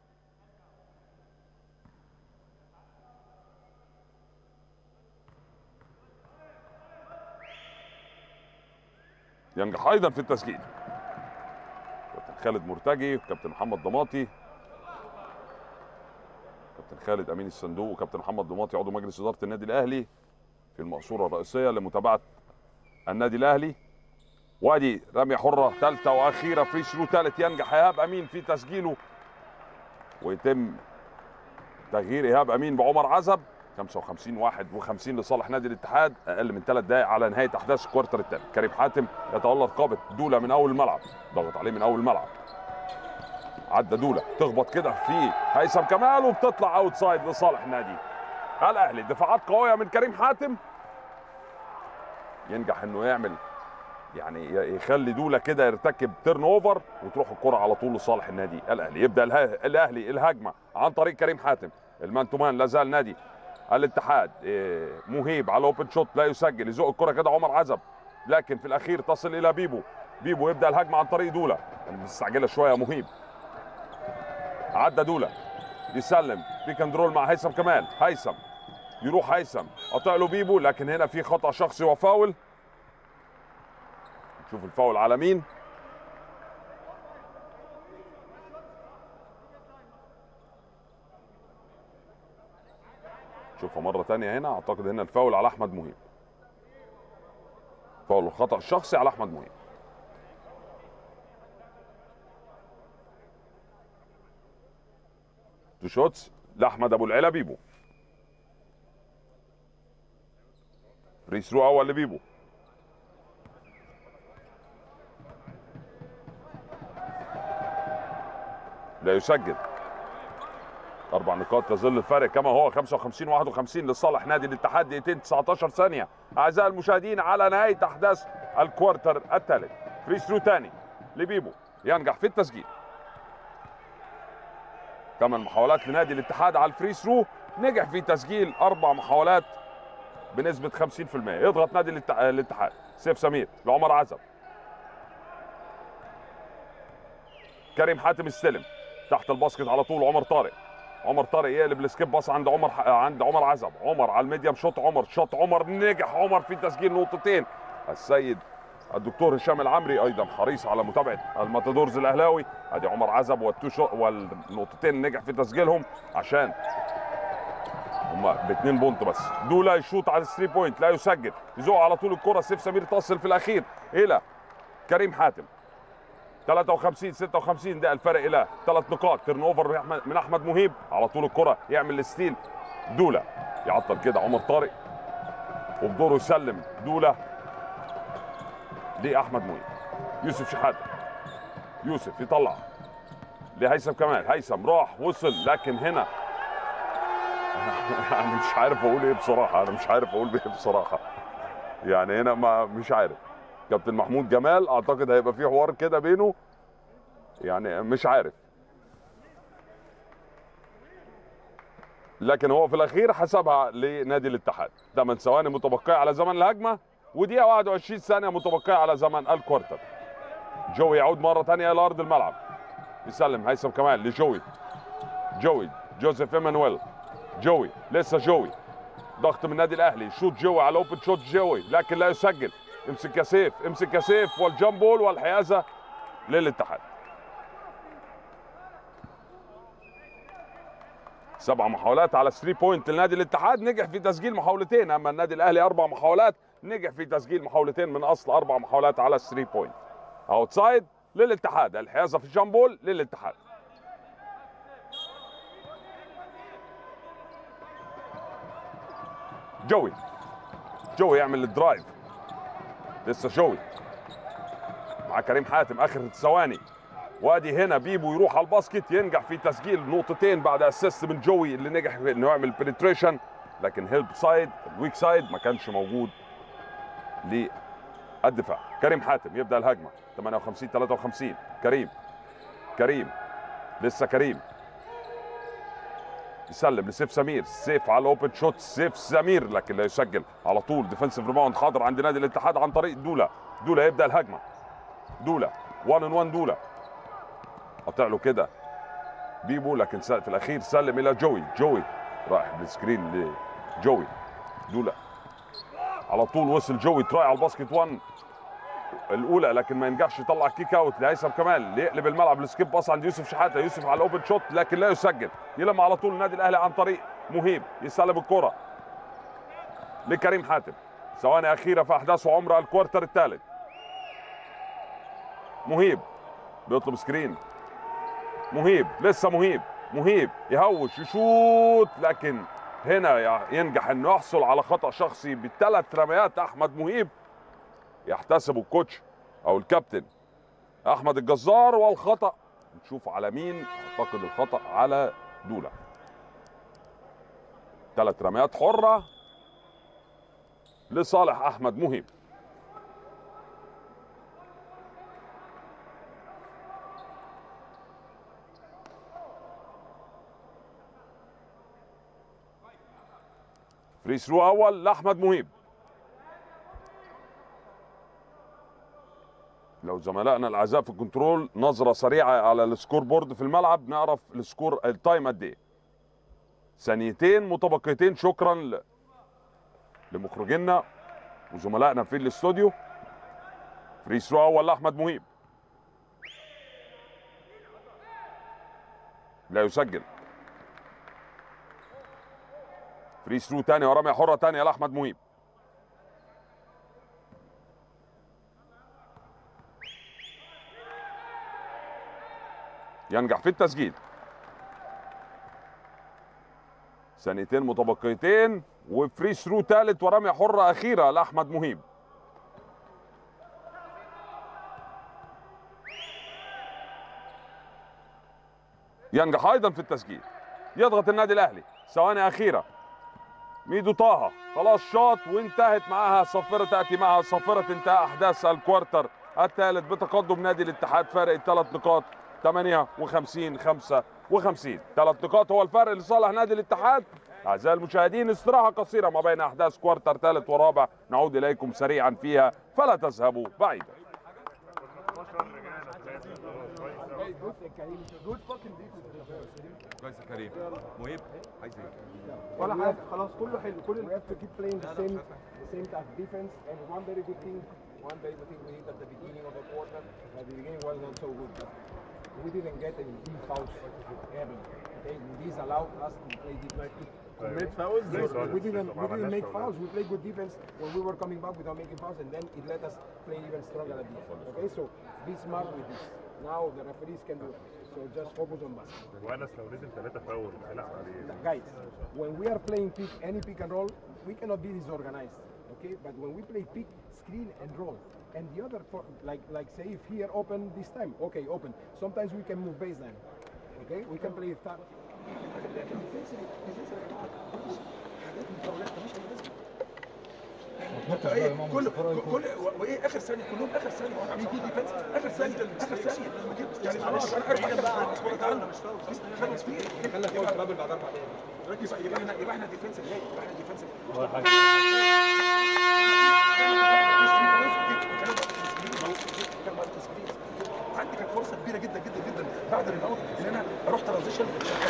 ينجح ايضا في التسجيل كابتن خالد مرتجي وكابتن محمد ضماطي كابتن خالد امين الصندوق وكابتن محمد ضماطي عضو مجلس اداره النادي الاهلي في المقصوره الرئيسيه لمتابعه النادي الاهلي وادي رميه حره ثالثه واخيره فري ثرو ثالث ينجح ايهاب امين في تسجيله ويتم تغيير ايهاب امين بعمر عزب 55 51 لصالح نادي الاتحاد اقل من ثلاث دقائق على نهايه احداث الكوارتر الثاني كريم حاتم يتولى رقابه دوله من اول الملعب ضغط عليه من اول الملعب عدى دوله تخبط كده في هيثم كمال وبتطلع اوت سايد لصالح نادي الاهلي دفاعات قويه من كريم حاتم ينجح انه يعمل يعني ي- يخلي دوله كده يرتكب تيرن اوفر وتروح الكره على طول لصالح النادي الاهلي يبدا اله- الاهلي الهجمه عن طريق كريم حاتم المان تو مان لا زال نادي الاتحاد إيه، مهيب على اوبن شوت لا يسجل يزق الكره كده عمر عزب لكن في الاخير تصل الى بيبو بيبو يبدا الهجمه عن طريق دوله كان مستعجله شويه مهيب عدى دوله يسلم بيك اند رول مع هيثم كمال هيثم يروح هيثم قطع له بيبو لكن هنا في خطا شخصي وفاول نشوف الفاول على مين شوفها مرة تانية هنا اعتقد هنا الفاول على احمد مهيب فاول الخطأ الشخصي على احمد مهيب تو شوتس لاحمد ابو العلا بيبو فري ثرو اول لبيبو لا يسجل اربع نقاط تظل الفرق كما هو 55 51 لصالح نادي الاتحاد دقيقتين 19 ثانيه اعزائي المشاهدين على نهايه احداث الكوارتر الثالث فري ثرو ثاني لبيبو ينجح في التسجيل ثمان محاولات لنادي الاتحاد على الفري ثرو نجح في تسجيل اربع محاولات بنسبه 50% يضغط نادي الات- الاتحاد سيف سمير لعمر عزب كريم حاتم استلم تحت الباسكت على طول عمر طارق عمر طارق يقلب السكيب باص عند عمر ح... عند عمر عزب عمر على الميديم شوت عمر شوت عمر نجح عمر في تسجيل نقطتين السيد الدكتور هشام العمري ايضا حريص على متابعه الماتادورز الاهلاوي ادي عمر عزب والتو شوت والنقطتين نجح في تسجيلهم عشان هما باثنين بونت بس دولا يشوط على الثري بوينت لا يسجل يزق على طول الكره سيف سمير تصل في الاخير الى كريم حاتم 53 56 ده الفرق الى ثلاث نقاط تيرن اوفر من أحمد- من احمد مهيب على طول الكره يعمل الستيل دولا يعطل كده عمر طارق وبدوره يسلم دولا لاحمد مهيب يوسف شحاته يوسف يطلع لهيثم كمال هيثم راح وصل لكن هنا يعني مش عارف اقول ايه بصراحه انا مش عارف اقول ايه بصراحه يعني هنا ما مش عارف كابتن محمود جمال اعتقد هيبقى في حوار كده بينه يعني مش عارف لكن هو في الاخير حسبها لنادي الاتحاد 8 ثواني متبقيه على زمن الهجمه ودقيقه 21 ثانيه متبقيه على زمن الكوارتر جوي يعود مره ثانيه الى ارض الملعب يسلم هيثم كمال لجوي جوي جوزيف ايمانويل جوي لسه جوي ضغط من النادي الاهلي شوت جوي على اوبن شوت جوي لكن لا يسجل امسك يا سيف امسك يا سيف والجامبول والحيازه للاتحاد سبع محاولات على 3 بوينت لنادي الاتحاد نجح في تسجيل محاولتين اما النادي الاهلي اربع محاولات نجح في تسجيل محاولتين من اصل اربع محاولات على 3 بوينت اوتسايد للاتحاد الحيازه في الجامبول للاتحاد جوي جوي يعمل الدرايف لسه جوي مع كريم حاتم اخر ثواني وادي هنا بيبو يروح على الباسكت ينجح في تسجيل نقطتين بعد اسيست من جوي اللي نجح في انه يعمل بنتريشن لكن هيلب سايد الويك سايد ما كانش موجود للدفاع كريم حاتم يبدا الهجمه 58 53 كريم كريم لسه كريم يسلم لسيف سمير سيف على الاوبن شوت سيف سمير لكن لا يسجل على طول ديفنسيف ريباوند حاضر عند نادي الاتحاد عن طريق دولا دولا يبدا الهجمه دولا 1 ان 1 دولا قطع له كده بيبو لكن س- في الاخير سلم الى جوي جوي رايح بالسكرين لجوي دولا على طول وصل جوي تراي على الباسكت 1 الاولى لكن ما ينجحش يطلع كيك اوت لهيثم كمال يقلب الملعب السكيب باص عند يوسف شحاته يوسف على الاوبن شوت لكن لا يسجل يلم على طول النادي الاهلي عن طريق مهيب يسلم الكره لكريم حاتم ثواني اخيره في احداث عمر الكوارتر الثالث مهيب بيطلب سكرين مهيب لسه مهيب مهيب يهوش يشوط لكن هنا ي- ينجح انه يحصل على خطا شخصي بثلاث رميات احمد مهيب يحتسبه الكوتش او الكابتن احمد الجزار والخطا نشوف على مين اعتقد الخطا على دولا ثلاث رميات حره لصالح احمد مهيب فري ثرو اول لاحمد مهيب لو زملائنا الاعزاء في الكنترول نظره سريعه على السكور بورد في الملعب نعرف السكور التايم قد ايه ثانيتين متبقيتين شكرا ل... لمخرجينا وزملائنا في الاستوديو فري ثرو اول لاحمد مهيب لا يسجل فري ثرو تاني ورمية حرة تانية لأحمد مهيب ينجح في التسجيل ثانيتين متبقيتين وفري ثرو ثالث ورمية حرة أخيرة لأحمد مهيب ينجح أيضا في التسجيل يضغط النادي الأهلي ثواني أخيرة ميدو طه خلاص شاط وانتهت معها صفرة تأتي معها صفرة انتهاء أحداث الكوارتر الثالث بتقدم نادي الاتحاد فارق الثلاث نقاط 58 55 ثلاث نقاط هو الفرق لصالح نادي الاتحاد أعزائي المشاهدين استراحة قصيرة ما بين أحداث كوارتر ثالث ورابع نعود إليكم سريعا فيها فلا تذهبوا بعيدا كويس يا كريم مهيب عايز ايه؟ ولا حاجه خلاص كله حلو كل We have to keep playing the same, same type of defense. And one very good thing, one very good thing we did at the beginning of the quarter. At the beginning was not so good. But we didn't get any team fouls ever. Okay, this allowed us to play this night. commit fouls Yes, we didn't we didn't make fouls. We played good defense when we were coming back without making fouls, and then it let us play even stronger at defense. Okay, so be smart with this. Now the referees can do it. So just focus on basketball. وانس لو نزل ثلاثة فاول هيلعب عليه guys, when we are playing pick, any pick and roll, we cannot be disorganized, okay? But when we play pick, screen and roll, and the other, for, like like say if here open this time, okay, open. Sometimes we can move baseline, okay? We can play that. ايه كل كل وايه اخر ثانيه كلهم اخر ثانيه هو عاملين جود ديفنس اخر ثانيه اخر ثانيه يعني معلش انا ارفع كده غصب عني خلص فيه خلي فوق الترابل بعد اربع دقايق ركز يبقى احنا يبقى احنا ديفنس جاي يبقى احنا ديفنس بعد الريباوند ان انا اروح ترانزيشن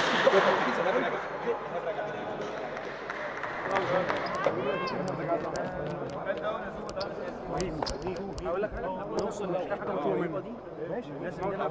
نوصل لو حاجه قريبه دي ماشي لازم نلعب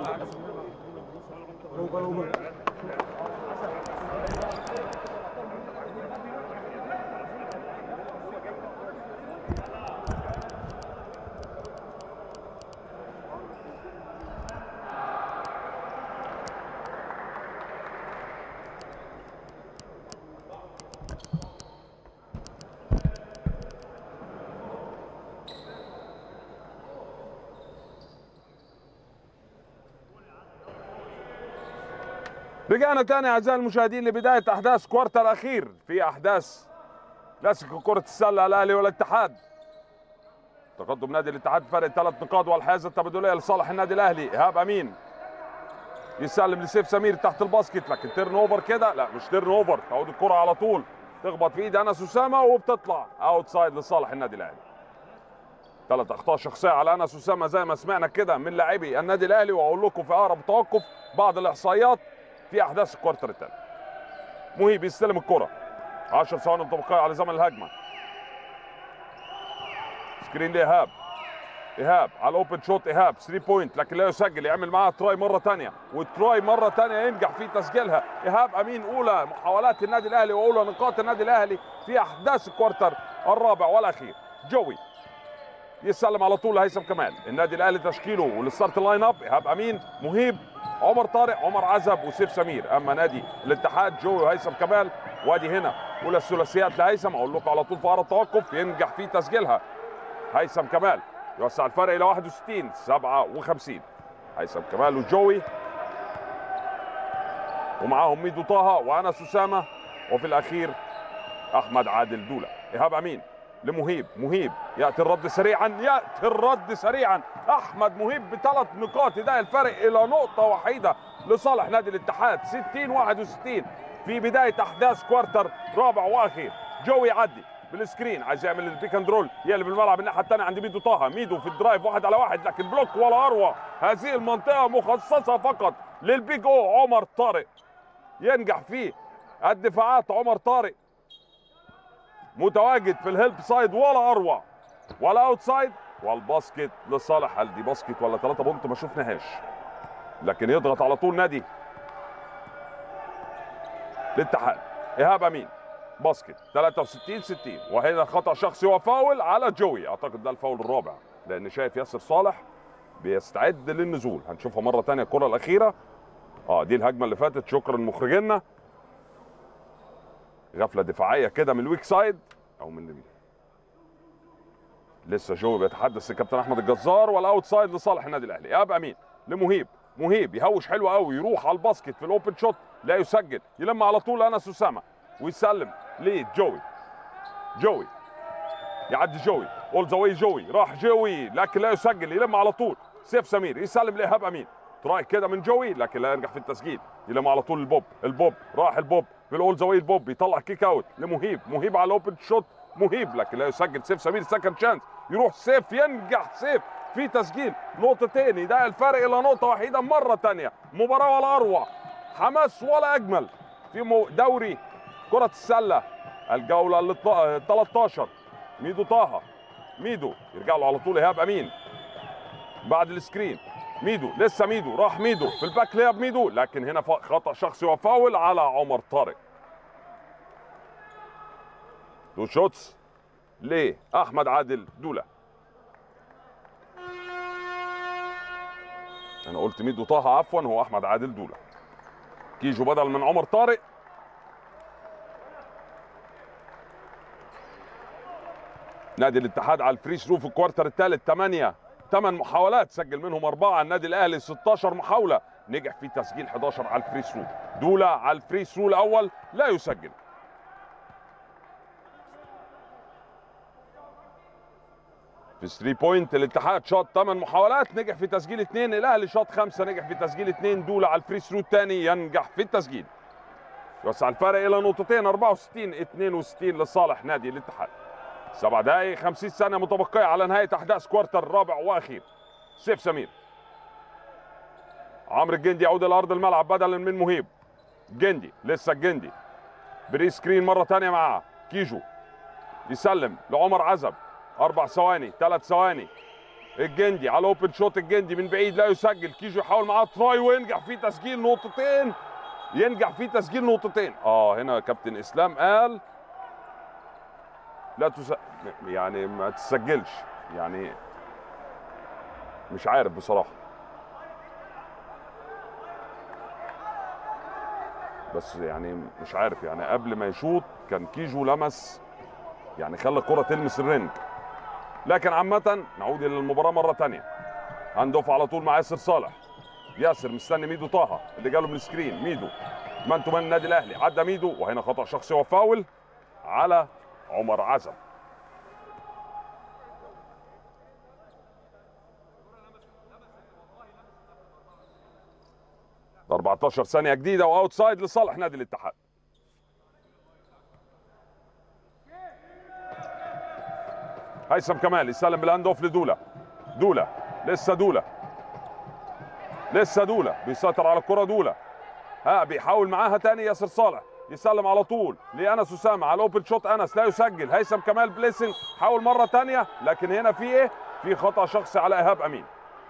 رجعنا تاني اعزائي المشاهدين لبدايه احداث كوارتر اخير في احداث كلاسيكو كره السله الاهلي والاتحاد تقدم نادي الاتحاد فرق ثلاث نقاط والحيازه التبادليه لصالح النادي الاهلي ايهاب امين يسلم لسيف سمير تحت الباسكت لكن تيرن اوفر كده لا مش تيرن اوفر تعود الكره على طول تخبط في ايد انس اسامه وبتطلع اوت سايد لصالح النادي الاهلي ثلاث اخطاء شخصيه على انس اسامه زي ما سمعنا كده من لاعبي النادي الاهلي واقول لكم في اقرب توقف بعض الاحصائيات في احداث الكوارتر الثاني مهيب يستلم الكره 10 ثواني متبقيه على زمن الهجمه سكرين لايهاب ايهاب على الاوبن شوت ايهاب 3 بوينت لكن لا يسجل يعمل معاها تراي مره ثانيه والتراي مره ثانيه ينجح في تسجيلها ايهاب امين اولى محاولات النادي الاهلي واولى نقاط النادي الاهلي في احداث الكوارتر الرابع والاخير جوي يسلم على طول لهيثم كمال النادي الاهلي تشكيله والستارت لاين اب ايهاب امين مهيب عمر طارق عمر عزب وسيف سمير اما نادي الاتحاد جوي وهيثم كمال وادي هنا اولى الثلاثيات لهيثم اقول لكم على طول في اقرب توقف ينجح في تسجيلها هيثم كمال يوسع الفرق الى 61 57 هيثم كمال وجوي ومعاهم ميدو طه وانس اسامه وفي الاخير احمد عادل دوله ايهاب امين لمهيب مهيب ياتي الرد سريعا ياتي الرد سريعا احمد مهيب بثلاث نقاط ده الفرق الى نقطه وحيده لصالح نادي الاتحاد 60 61 في بدايه احداث كوارتر رابع واخير جوي يعدي بالسكرين عايز يعمل البيك اند رول يقلب الملعب الناحيه الثانيه عند ميدو طه ميدو في الدرايف واحد على واحد لكن بلوك ولا اروع هذه المنطقه مخصصه فقط للبيج او عمر طارق ينجح فيه الدفاعات عمر طارق متواجد في الهيلب سايد ولا اروع ولا اوت سايد والباسكت لصالح هل دي باسكت ولا ثلاثة بونت ما شفناهاش لكن يضغط على طول نادي الاتحاد ايهاب امين باسكت 63 60 وهنا خطا شخصي وفاول على جوي اعتقد ده الفاول الرابع لان شايف ياسر صالح بيستعد للنزول هنشوفها مره ثانيه الكره الاخيره اه دي الهجمه اللي فاتت شكرا لمخرجنا غفله دفاعيه كده من الويك سايد او من اليمين لسه جو بيتحدث الكابتن احمد الجزار والاوت سايد لصالح النادي الاهلي ايهاب امين لمهيب مهيب يهوش حلو قوي يروح على الباسكت في الاوبن شوت لا يسجل يلم على طول انس اسامه ويسلم لجوي جوي يعدي جوي اول ذا واي جوي راح جوي لكن لا يسجل يلم على طول سيف سمير يسلم لايهاب امين تراي كده من جوي لكن لا ينجح في التسجيل يلم على طول البوب البوب راح البوب في الاول ذا واي البوب يطلع كيك اوت لمهيب مهيب على الاوبن شوت مهيب لكن لا يسجل سيف سمير سكند شانس يروح سيف ينجح سيف في تسجيل نقطتين يضيع الفرق الى نقطه وحيده مره ثانيه مباراه ولا اروع حماس ولا اجمل في مو- دوري كره السله الجوله ال 13 ميدو طه ميدو يرجع له على طول ايهاب امين بعد السكرين ميدو لسه ميدو راح ميدو في الباك لياب ميدو لكن هنا ف- خطا شخصي وفاول على عمر طارق تو شوتس لاحمد عادل دوله انا قلت ميدو طه عفوا هو احمد عادل دوله كيجو بدل من عمر طارق نادي الاتحاد على الفري ثرو في الكوارتر الثالث 8 8 محاولات سجل منهم أربعة النادي الأهلي 16 محاولة نجح في تسجيل 11 على الفري ثرو دولا على الفري ثرو الأول لا يسجل في 3 بوينت الاتحاد شاط 8 محاولات نجح في تسجيل اثنين الاهلي شاط خمسه نجح في تسجيل اثنين دولا على الفري ثرو الثاني ينجح في التسجيل يوسع الفارق الى نقطتين 64 62 لصالح نادي الاتحاد سبع دقائق 50 ثانيه متبقيه على نهايه احداث كوارتر رابع واخير سيف سمير عمرو الجندي يعود الى ارض الملعب بدلا من مهيب جندي لسه الجندي بري سكرين مره ثانيه معاه كيجو يسلم لعمر عزب اربع ثواني ثلاث ثواني الجندي على اوبن شوت الجندي من بعيد لا يسجل كيجو يحاول معاه تراي وينجح في تسجيل نقطتين ينجح في تسجيل نقطتين اه هنا كابتن اسلام قال لا تس... يعني ما تسجلش يعني مش عارف بصراحه بس يعني مش عارف يعني قبل ما يشوط كان كيجو لمس يعني خلى الكره تلمس الرنج لكن عامة نعود إلى المباراة مرة تانية هندوف على طول مع ياسر صالح ياسر مستني ميدو طه اللي جاله من السكرين ميدو مان تو مان النادي الأهلي عدى ميدو وهنا خطأ شخصي وفاول على عمر عزم ده 14 ثانية جديدة وأوتسايد لصالح نادي الاتحاد هيثم كمال يسلم بالهاند اوف لدولا دولا لسه دولا لسه دولا بيسيطر على الكرة دولا ها بيحاول معاها تاني ياسر صالح يسلم على طول لانس اسامه على اوبن شوت انس لا يسجل هيثم كمال بليسنج حاول مره تانية لكن هنا في ايه؟ في خطا شخصي على ايهاب امين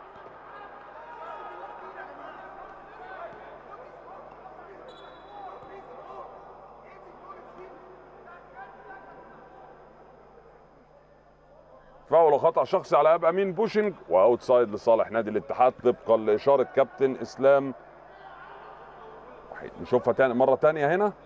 فاول خطا شخصي على اب امين بوشنج واوتسايد لصالح نادي الاتحاد طبقا لاشاره كابتن اسلام وحيد. نشوفها تاني مره تانية هنا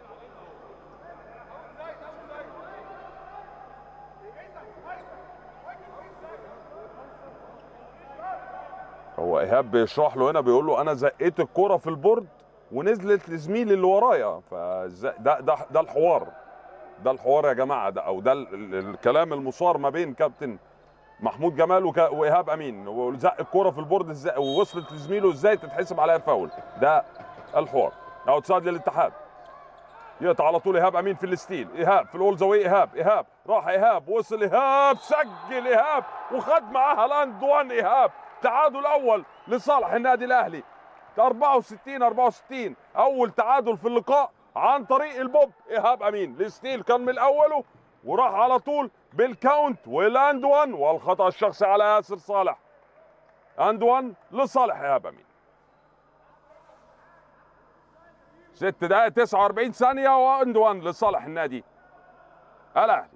هو ايهاب بيشرح له هنا بيقول له انا زقيت الكرة في البورد ونزلت لزميلي اللي ورايا فده ده ده, ده الحوار ده الحوار يا جماعه ده او ده ال- ال- الكلام المصار ما بين كابتن محمود جمال وك- وايهاب امين وزق الكرة في البورد ازاي ووصلت لزميله ازاي تتحسب عليها فاول ده الحوار اوتسايد للاتحاد يقطع على طول ايهاب امين في الستيل ايهاب في الاول زاويه ايهاب ايهاب راح ايهاب وصل ايهاب سجل ايهاب وخد معاها لاند وان ايهاب تعادل اول لصالح النادي الاهلي 64 64 اول تعادل في اللقاء عن طريق البوب ايهاب امين الستيل كان من اوله وراح على طول بالكاونت والاند وان والخطا الشخصي على ياسر صالح اند وان لصالح ايهاب امين ست دقائق 49 ثانية واند وان لصالح النادي الأهلي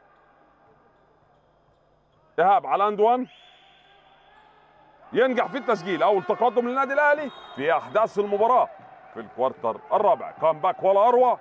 إيهاب على اند وان ينجح في التسجيل أول تقدم للنادي الأهلي في أحداث المباراة في الكوارتر الرابع كام باك ولا أروع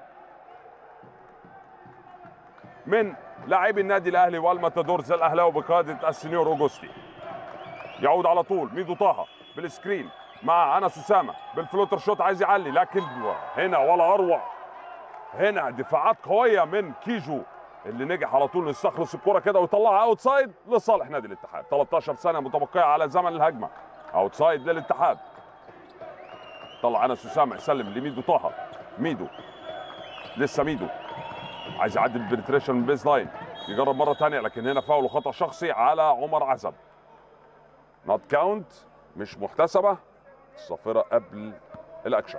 من لاعبي النادي الأهلي والماتادورز الأهلاوي بقيادة السنيور أوجوستي يعود على طول ميدو طه بالسكرين مع انس اسامه بالفلوتر شوت عايز يعلي لكن هنا ولا اروع هنا دفاعات قويه من كيجو اللي نجح على طول يستخلص الكره كده ويطلعها اوتسايد لصالح نادي الاتحاد 13 سنه متبقيه على زمن الهجمه اوتسايد للاتحاد طلع انس اسامه يسلم لميدو طه ميدو لسه ميدو عايز يعدي البنتريشن من بيز لاين يجرب مره ثانيه لكن هنا فاول وخطا شخصي على عمر عزب نوت كاونت مش محتسبه الصافره قبل الاكشن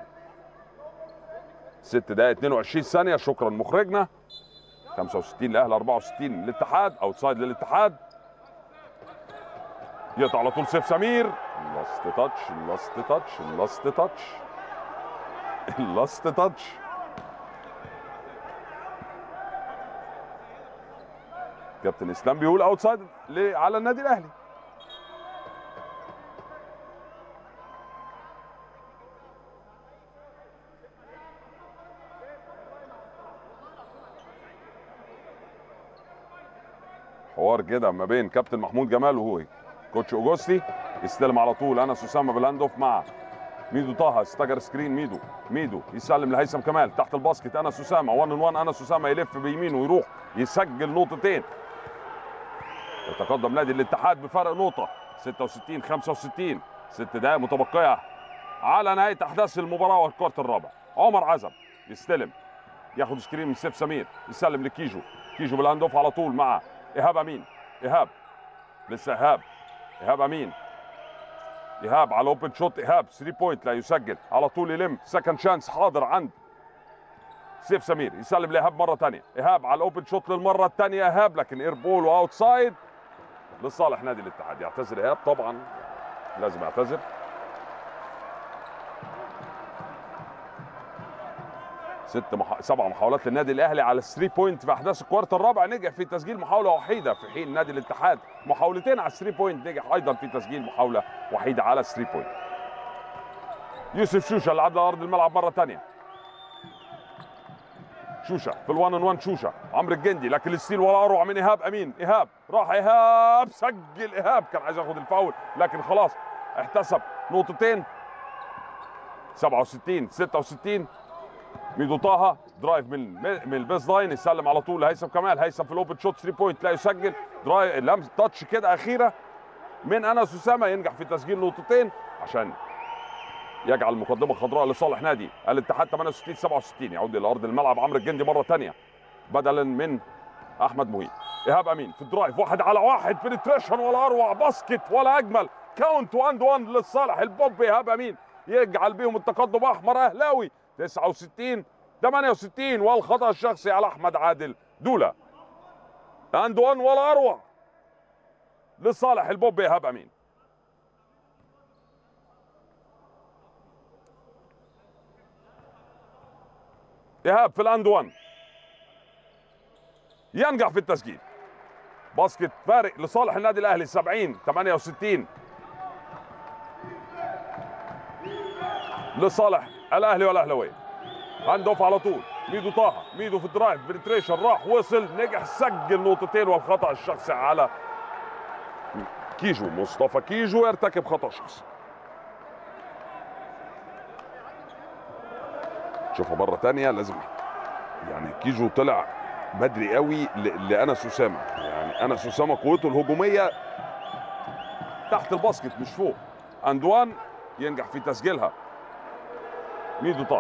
ست دقائق 22 ثانيه شكرا مخرجنا 65 الاهلي 64 للاتحاد اوتسايد للاتحاد يقطع على طول سيف سمير لاست تاتش لاست تاتش لاست تاتش لاست تاتش كابتن اسلام بيقول اوتسايد على النادي الاهلي حوار كده ما بين كابتن محمود جمال وهو كوتش اوجوستي يستلم على طول انس اسامه بالهاند اوف مع ميدو طه استجر سكرين ميدو ميدو يسلم لهيثم كمال تحت الباسكت انس اسامه 1 ان 1 انس اسامه يلف بيمينه ويروح يسجل نقطتين يتقدم نادي الاتحاد بفرق نقطه 66 65 ست دقائق متبقيه على نهايه احداث المباراه والكورت الرابع عمر عزب يستلم ياخد سكرين من سيف سمير يسلم لكيجو كيجو بالهاند اوف على طول مع ايهاب امين ايهاب لسه ايهاب ايهاب امين ايهاب على اوبن شوت ايهاب 3 بوينت لا يسجل على طول يلم سكند شانس حاضر عند سيف سمير يسلم لايهاب مره ثانيه ايهاب على الاوبن شوت للمره الثانيه ايهاب لكن اير بول واوتسايد لصالح نادي الاتحاد يعتذر ايهاب طبعا لازم يعتذر ست مح... سبع محاولات للنادي الاهلي على 3 بوينت في احداث الكوارت الرابع نجح في تسجيل محاوله وحيده في حين نادي الاتحاد محاولتين على 3 بوينت نجح ايضا في تسجيل محاوله وحيده على 3 بوينت يوسف شوشه اللي عدى ارض الملعب مره ثانيه شوشه في الوان ان وان شوشه عمرو الجندي لكن الستيل ولا اروع من ايهاب امين ايهاب راح ايهاب سجل ايهاب كان عايز ياخد الفاول لكن خلاص احتسب نقطتين 67 66 ميدو طه درايف من من البيس لاين يسلم على طول لهيثم كمال هيثم في الاوبن شوت 3 بوينت لا يسجل درايف لمس تاتش كده اخيره من انس اسامه ينجح في تسجيل نقطتين عشان يجعل المقدمه خضراء لصالح نادي الاتحاد 68 67 يعود الى ارض الملعب عمرو الجندي مره ثانيه بدلا من احمد مهيب ايهاب امين في الدرايف واحد على واحد بنتريشن ولا اروع باسكت ولا اجمل كاونت 1 1 لصالح البوب ايهاب امين يجعل بيهم التقدم احمر اهلاوي 69 68 والخطا الشخصي على احمد عادل دولا اند 1 ولا اروع لصالح البوب ايهاب امين ايهاب في الاند 1 ينجح في التسجيل باسكت فارق لصالح النادي الاهلي 70 68 لصالح الاهلي والاهلاويه هاند اوف على طول ميدو طه ميدو في الدرايف بنتريشن راح وصل نجح سجل نقطتين والخطا الشخصي على كيجو مصطفى كيجو يرتكب خطا شخصي شوفها مره تانية لازم يعني كيجو طلع بدري قوي ل- لانس اسامه يعني انس اسامه قوته الهجوميه تحت الباسكت مش فوق اندوان ينجح في تسجيلها ميدو طه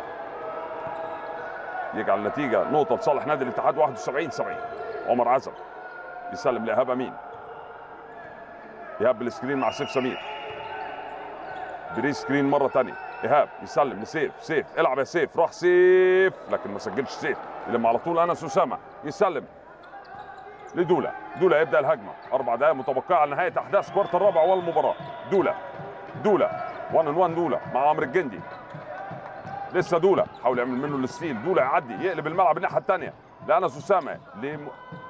يجعل النتيجه نقطه لصالح نادي الاتحاد 71 70 عمر عزم يسلم لايهاب امين ايهاب بالسكرين مع سيف سمير بري سكرين مره ثانيه ايهاب يسلم لسيف سيف العب يا سيف راح سيف لكن ما سجلش سيف يلم على طول انس اسامه يسلم لدولا دولا يبدا الهجمه اربع دقائق متبقيه على نهايه احداث كوارت الرابع والمباراه دولا دولا 1 ان 1 دولا مع عمرو الجندي لسه دولا حاول يعمل منه الستيل دولا يعدي يقلب الملعب الناحيه الثانيه لانس اسامه لم...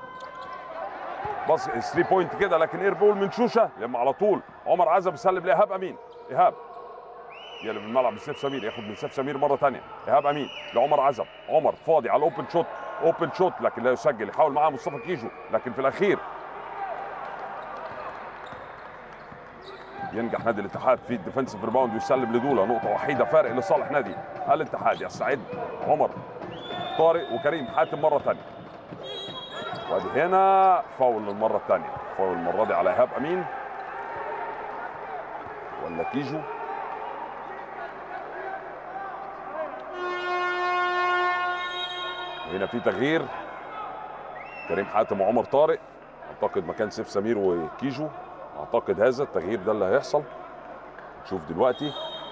بص 3 بوينت كده لكن اير بول من شوشه لما على طول عمر عزب يسلم لايهاب امين ايهاب يقلب الملعب لسيف سمير ياخد من سيف سمير مره ثانيه ايهاب امين لعمر عزب عمر فاضي على الاوبن شوت اوبن شوت لكن لا يسجل يحاول معاه مصطفى كيجو لكن في الاخير ينجح نادي الاتحاد في الديفنسيف ريباوند ويسلم لدولا نقطه وحيده فارق لصالح نادي الاتحاد يستعد عمر طارق وكريم حاتم مره ثانيه وادي هنا فاول للمره الثانيه فاول المره دي على ايهاب امين ولا كيجو وهنا في تغيير كريم حاتم وعمر طارق اعتقد مكان سيف سمير وكيجو اعتقد هذا التغيير ده اللي هيحصل شوف دلوقتي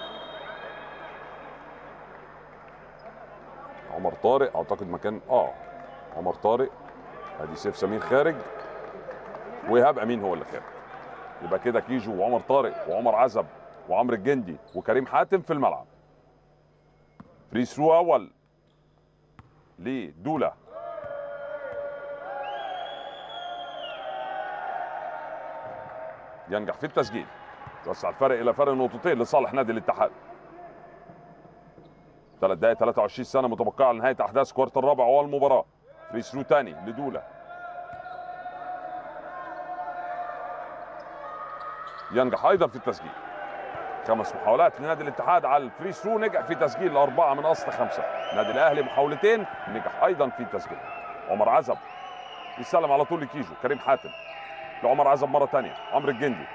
عمر طارق اعتقد مكان اه عمر طارق ادي سيف سمير خارج وايهاب امين هو اللي خارج يبقى كده كيجو وعمر طارق وعمر عزب وعمرو الجندي وكريم حاتم في الملعب فري ثرو اول لدولا ينجح في التسجيل يوسع الفرق الى فرق نقطتين لصالح نادي الاتحاد ثلاث دقائق 23 سنه متبقيه على نهايه احداث كوارت الرابع والمباراه فري ثرو ثاني لدولا ينجح ايضا في التسجيل خمس محاولات لنادي الاتحاد على الفري ثرو نجح في تسجيل اربعه من اصل خمسه نادي الاهلي محاولتين نجح ايضا في تسجيل عمر عزب يسلم على طول لكيجو كريم حاتم لعمر عزب مره ثانيه عمرو الجندي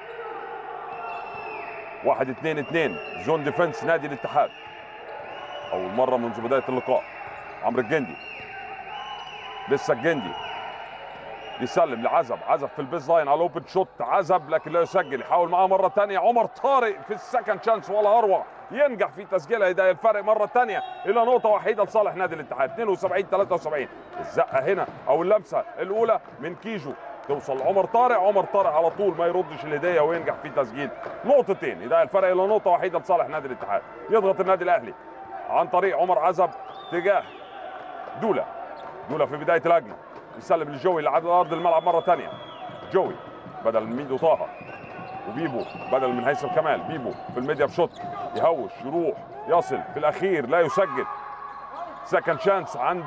واحد اتنين اتنين زون ديفنس نادي الاتحاد اول مره منذ بدايه اللقاء عمرو الجندي لسه الجندي يسلم لعزب عزب في البيز لاين على الاوبن شوت عزب لكن لا يسجل يحاول معاه مره ثانيه عمر طارق في السكند شانس ولا اروع ينجح في تسجيلها يضايق الفرق مره ثانيه الى نقطه وحيده لصالح نادي الاتحاد 72 73 الزقه هنا او اللمسه الاولى من كيجو توصل لعمر طارق عمر طارق على طول ما يردش الهديه وينجح في تسجيل نقطتين يضايق الفرق الى نقطه وحيده لصالح نادي الاتحاد يضغط النادي الاهلي عن طريق عمر عزب تجاه دولا دولا في بدايه الهجمه يسلم لجوي اللي على ارض الملعب مره ثانيه جوي بدل من ميدو طه وبيبو بدل من هيثم كمال بيبو في الميديا بشوت يهوش يروح يصل في الاخير لا يسجل سكند شانس عند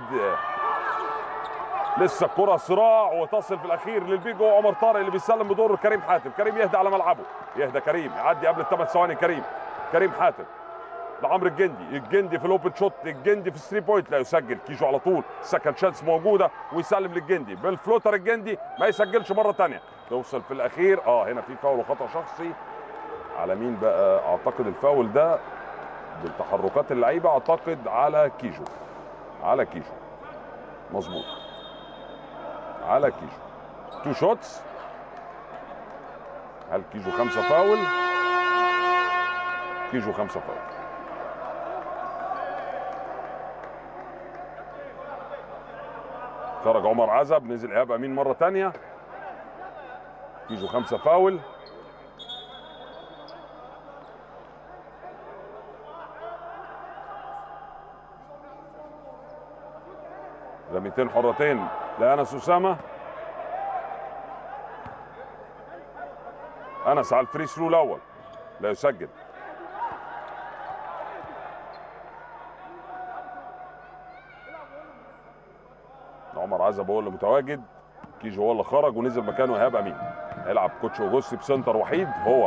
لسه الكرة صراع وتصل في الاخير للبيجو عمر طارق اللي بيسلم بدور كريم حاتم كريم يهدى على ملعبه يهدى كريم يعدي قبل الثمان ثواني كريم كريم حاتم لعمرو الجندي الجندي في الاوبن شوت الجندي في الثري بوينت لا يسجل كيجو على طول سكند شانس موجوده ويسلم للجندي بالفلوتر الجندي ما يسجلش مره ثانيه توصل في الاخير اه هنا في فاول وخطا شخصي على مين بقى اعتقد الفاول ده بالتحركات اللعيبه اعتقد على كيجو على كيجو مظبوط على كيجو تو شوتس هل كيجو خمسه فاول كيجو خمسه فاول خرج عمر عزب نزل ايهاب امين مره تانية كيجو خمسه فاول رميتين حرتين لانس اسامه انس على الفري ثرو الاول لا يسجل عمر عزب هو اللي متواجد كيجو هو اللي خرج ونزل مكانه ايهاب امين هيلعب كوتش اوجوستي بسنتر وحيد هو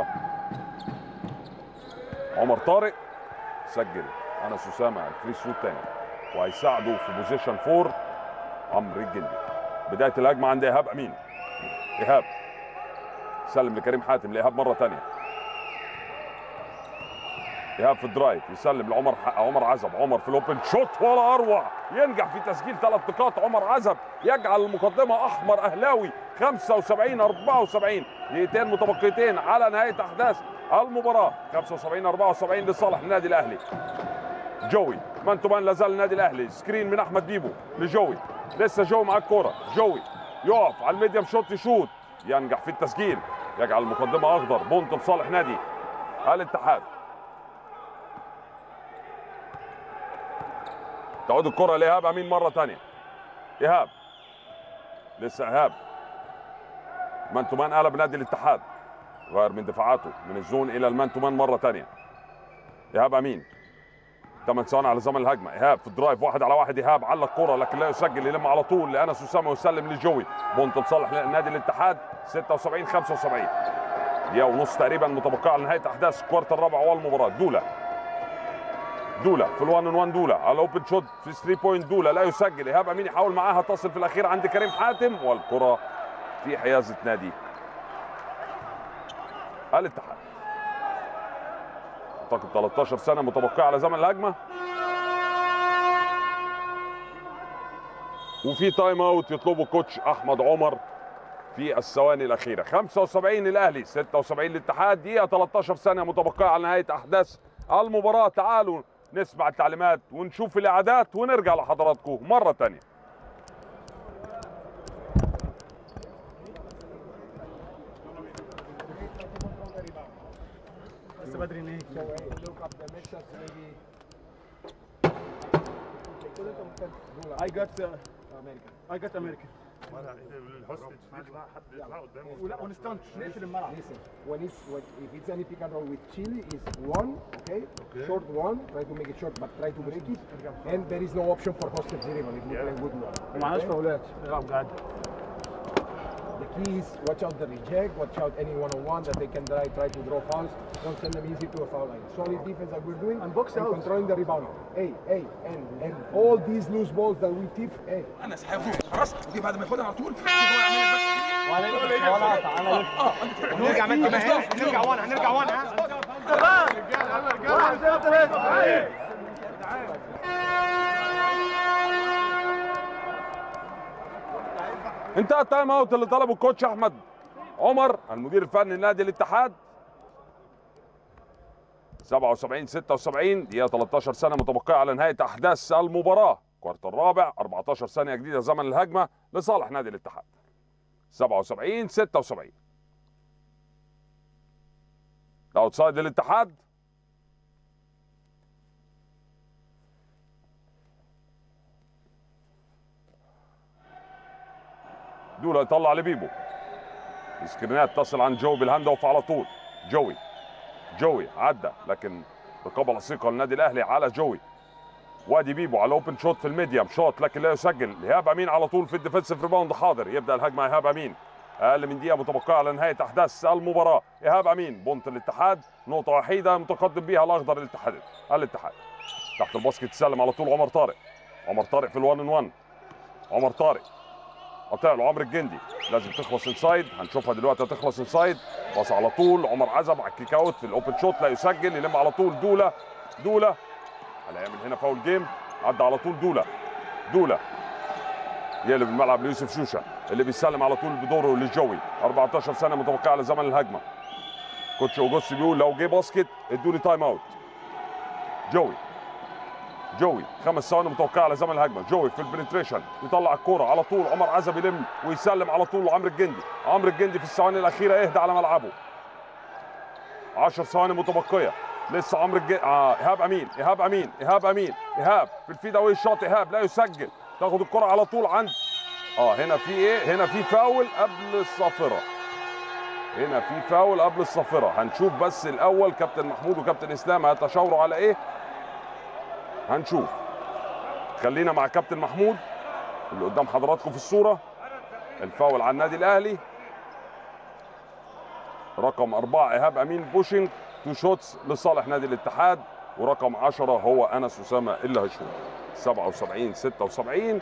عمر طارق سجل انس اسامه الفري ثرو الثاني وهيساعده في بوزيشن فور عمرو الجندي بدايه الهجمه عند ايهاب امين ايهاب سلم لكريم حاتم لايهاب مره ثانيه ايهاب في الدرايف يسلم لعمر ح... عمر عزب عمر في الاوبن شوت ولا اروع ينجح في تسجيل ثلاث نقاط عمر عزب يجعل المقدمه احمر اهلاوي 75 74 دقيقتين متبقيتين على نهايه احداث المباراه 75 74 لصالح النادي الاهلي جوي مان تو مان لازال النادي الاهلي سكرين من احمد بيبو لجوي لسه جوي مع الكوره جوي يقف على الميديم شوت يشوط ينجح في التسجيل يجعل المقدمه اخضر بونت لصالح نادي الاتحاد تعود الكره لايهاب امين مره ثانيه ايهاب لسه ايهاب مان تو مان قلب نادي الاتحاد غير من دفاعاته من الزون الى المان تو مان مره ثانيه ايهاب امين 8 ثواني على زمن الهجمه ايهاب في الدرايف واحد على واحد ايهاب علق الكره لكن لا يسجل يلم على طول لانس اسامه ويسلم لجوي بونت لصالح نادي الاتحاد 76 75 دقيقه ونص تقريبا متبقيه على نهايه احداث الكوارتر الرابع والمباراه دولا دولا في الوان ان وان دولا على اوبن شوت في 3 بوينت دولا لا يسجل ايهاب امين يحاول معاها تصل في الاخير عند كريم حاتم والكره في حيازه نادي الاتحاد اعتقد 13 سنه متبقيه على زمن الهجمه وفي تايم اوت يطلبه كوتش احمد عمر في الثواني الاخيره 75 الاهلي 76 الاتحاد دقيقه 13 ثانيه متبقيه على نهايه احداث المباراه تعالوا نسمع التعليمات ونشوف الاعادات ونرجع لحضراتكم مره ثانيه لسه بدري ليه؟ So hey, look up the mixers maybe. I got uh, American. I got American الهوستج في بقى حد يطلع قدامه ولا ونستنش نقفل الملعب Listen, when it's when, if it's any pick and roll with Chile, it's one, okay? Short one, try to make it short, but try to break it. And there is no option for hostage zero if you play good one. ومعناش okay? فاولات العب قاعد The key is watch out the reject, watch out any one-on-one that they can try try to draw fouls. Don't send them easy to a foul line. Solid defense that we're doing And box out. controlling the rebound. Hey, hey, and and all these loose balls that we tip, hey, انا سحبه خلاص وفي بعد ما ياخدها على طول في هو يعمل لك ولا ولا تعالى لف اه عندك كده. نرجع ما هنرجع وانا هنرجع وانا انتهى التايم اوت اللي طلبه الكوتش احمد عمر المدير الفني لنادي الاتحاد 77 76 دقيقة 13 سنة متبقية على نهاية أحداث المباراة كوارت الرابع 14 ثانية جديدة زمن الهجمة لصالح نادي الاتحاد 77 76 اوتسايد الاتحاد دولا يطلع لبيبو سكرينات تصل عن جو بالهاند اوف على طول جوي جوي عدى لكن رقابه لصيقه للنادي الاهلي على جوي وادي بيبو على اوبن شوت في الميديم شوت لكن لا يسجل ايهاب امين على طول في الديفنسيف ريباوند حاضر يبدا الهجمه ايهاب امين اقل من دقيقه متبقيه على نهايه احداث المباراه ايهاب امين بونت الاتحاد نقطه وحيده متقدم بيها الاخضر الاتحاد الاتحاد تحت الباسكت تسلم على طول عمر طارق عمر طارق في الوان ان 1 عمر طارق قطع له عمرو الجندي لازم تخلص انسايد هنشوفها دلوقتي هتخلص انسايد باص على طول عمر عزب على الكيك اوت في الاوبن شوت لا يسجل يلم على طول دوله دوله على يعمل هنا فاول جيم عدى على طول دوله دوله يقلب الملعب ليوسف شوشه اللي بيسلم على طول بدوره للجوي 14 سنه متوقعه على زمن الهجمه كوتش اوجوستي بيقول لو جه باسكت ادوا لي تايم اوت جوي جوي خمس ثواني متوقعه على زمن الهجمه جوي في البنتريشن يطلع الكوره على طول عمر عزب يلم ويسلم على طول لعمرو الجندي عمرو الجندي في الثواني الاخيره يهدى على ملعبه 10 ثواني متبقيه لسه عمرو الجندي آه ايهاب امين ايهاب امين ايهاب امين ايهاب في الفيد اوي شوت ايهاب لا يسجل تاخد الكره على طول عند اه هنا في ايه هنا في فاول قبل الصافره هنا في فاول قبل الصافره هنشوف بس الاول كابتن محمود وكابتن اسلام هيتشاوروا على ايه هنشوف خلينا مع كابتن محمود اللي قدام حضراتكم في الصورة الفاول على النادي الأهلي رقم أربعة إيهاب أمين بوشنج تو شوتس لصالح نادي الاتحاد ورقم عشرة هو أنس أسامة اللي هيشوط 77 76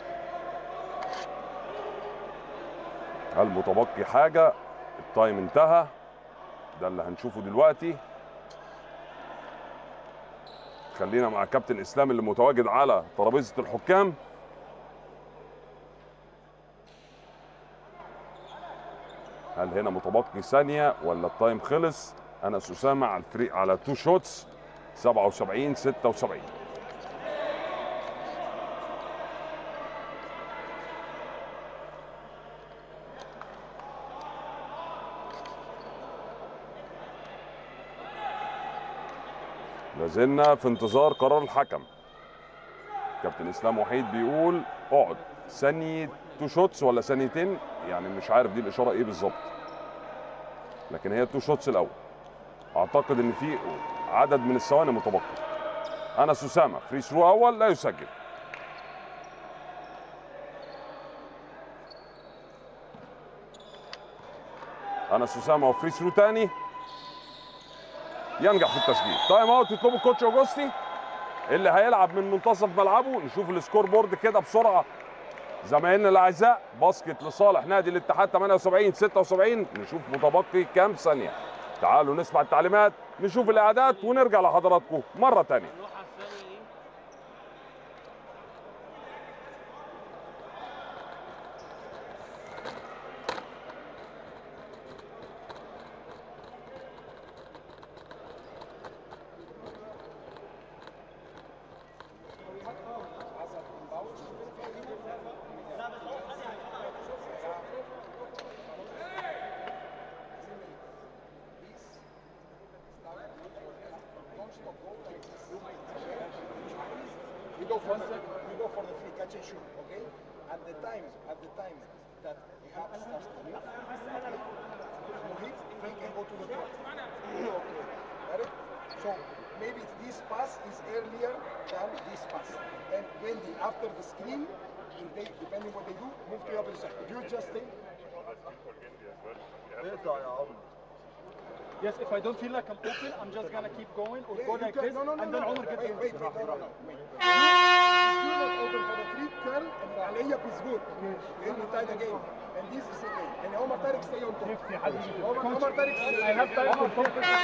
هل متبقي حاجة التايم انتهى ده اللي هنشوفه دلوقتي خلينا مع كابتن اسلام اللي متواجد على ترابيزه الحكام هل هنا متبقي ثانيه ولا التايم خلص انس اسامه على الفريق على تو شوتس 77 76 لازلنا في انتظار قرار الحكم كابتن اسلام وحيد بيقول اقعد ثانية تو شوتس ولا ثانيتين يعني مش عارف دي الاشاره ايه بالظبط لكن هي تو شوتس الاول اعتقد ان في عدد من الثواني متبقي انس اسامه فري ثرو اول لا يسجل انس اسامه وفري ثرو تاني ينجح في التسجيل تايم اوت يطلبه الكوتش اوجوستي اللي هيلعب من منتصف ملعبه نشوف السكور بورد كده بسرعه زمايلنا الاعزاء باسكت لصالح نادي الاتحاد 78 76 نشوف متبقي كام ثانيه تعالوا نسمع التعليمات نشوف الاعداد ونرجع لحضراتكم مره ثانيه نروح على الثانية دي You go for the, you go for the free catch and shoot, okay? At the time, at the time that we have starts to move, okay? Mohit, he can go to the top. okay. Got it? So maybe this pass is earlier than this pass. And when the after the screen, if they depending what they do, move to the other side. You just think اقطع يا عمرو Yes, if I don't feel like I'm open, I'm just gonna keep going or Yeah, go you like can- this, no, no, no, and then no. Omar gets wait, in. wait, wait, no, no, no, wait. You not open for the free curl, and the layup is good. Then you tie the game. And this is the game. And Omar Tariq stay on top. Omar, Omar Tariq stay I have time for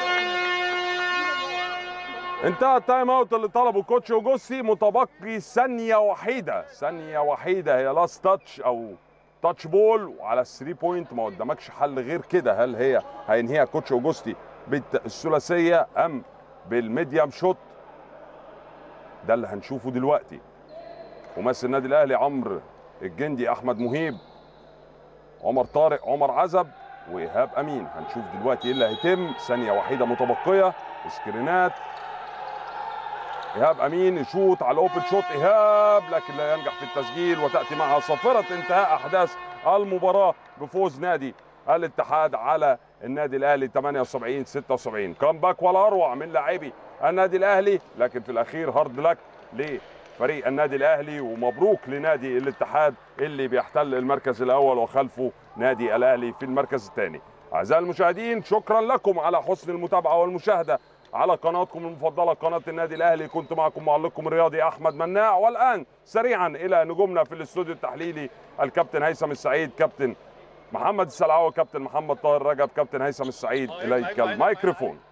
انتهى التايم اوت اللي طلبه كوتش اوجوستي متبقي ثانيه وحيده ثانيه وحيده هي لاست تاتش او تاتش بول وعلى الثري بوينت ما قدامكش حل غير كده هل هي هينهيها كوتش اوجوستي بالثلاثيه ام بالميديم شوت ده اللي هنشوفه دلوقتي خماسي النادي الاهلي عمرو الجندي احمد مهيب عمر طارق عمر عزب وايهاب امين هنشوف دلوقتي ايه اللي هيتم ثانيه وحيده متبقيه سكرينات ايهاب امين يشوط على الاوبن شوت ايهاب لكن لا ينجح في التسجيل وتاتي معها صافره انتهاء احداث المباراه بفوز نادي الاتحاد على النادي الاهلي 78 76 كامباك ولا اروع من لاعبي النادي الاهلي لكن في الاخير هارد لك لفريق النادي الاهلي ومبروك لنادي الاتحاد اللي بيحتل المركز الاول وخلفه نادي الاهلي في المركز الثاني اعزائي المشاهدين شكرا لكم على حسن المتابعه والمشاهده على قناتكم المفضله قناه النادي الاهلي كنت معكم معلقكم الرياضي احمد مناع والان سريعا الى نجومنا في الاستوديو التحليلي الكابتن هيثم السعيد كابتن محمد السلعاوي كابتن محمد طاهر رجب كابتن هيثم السعيد اليك الميكروفون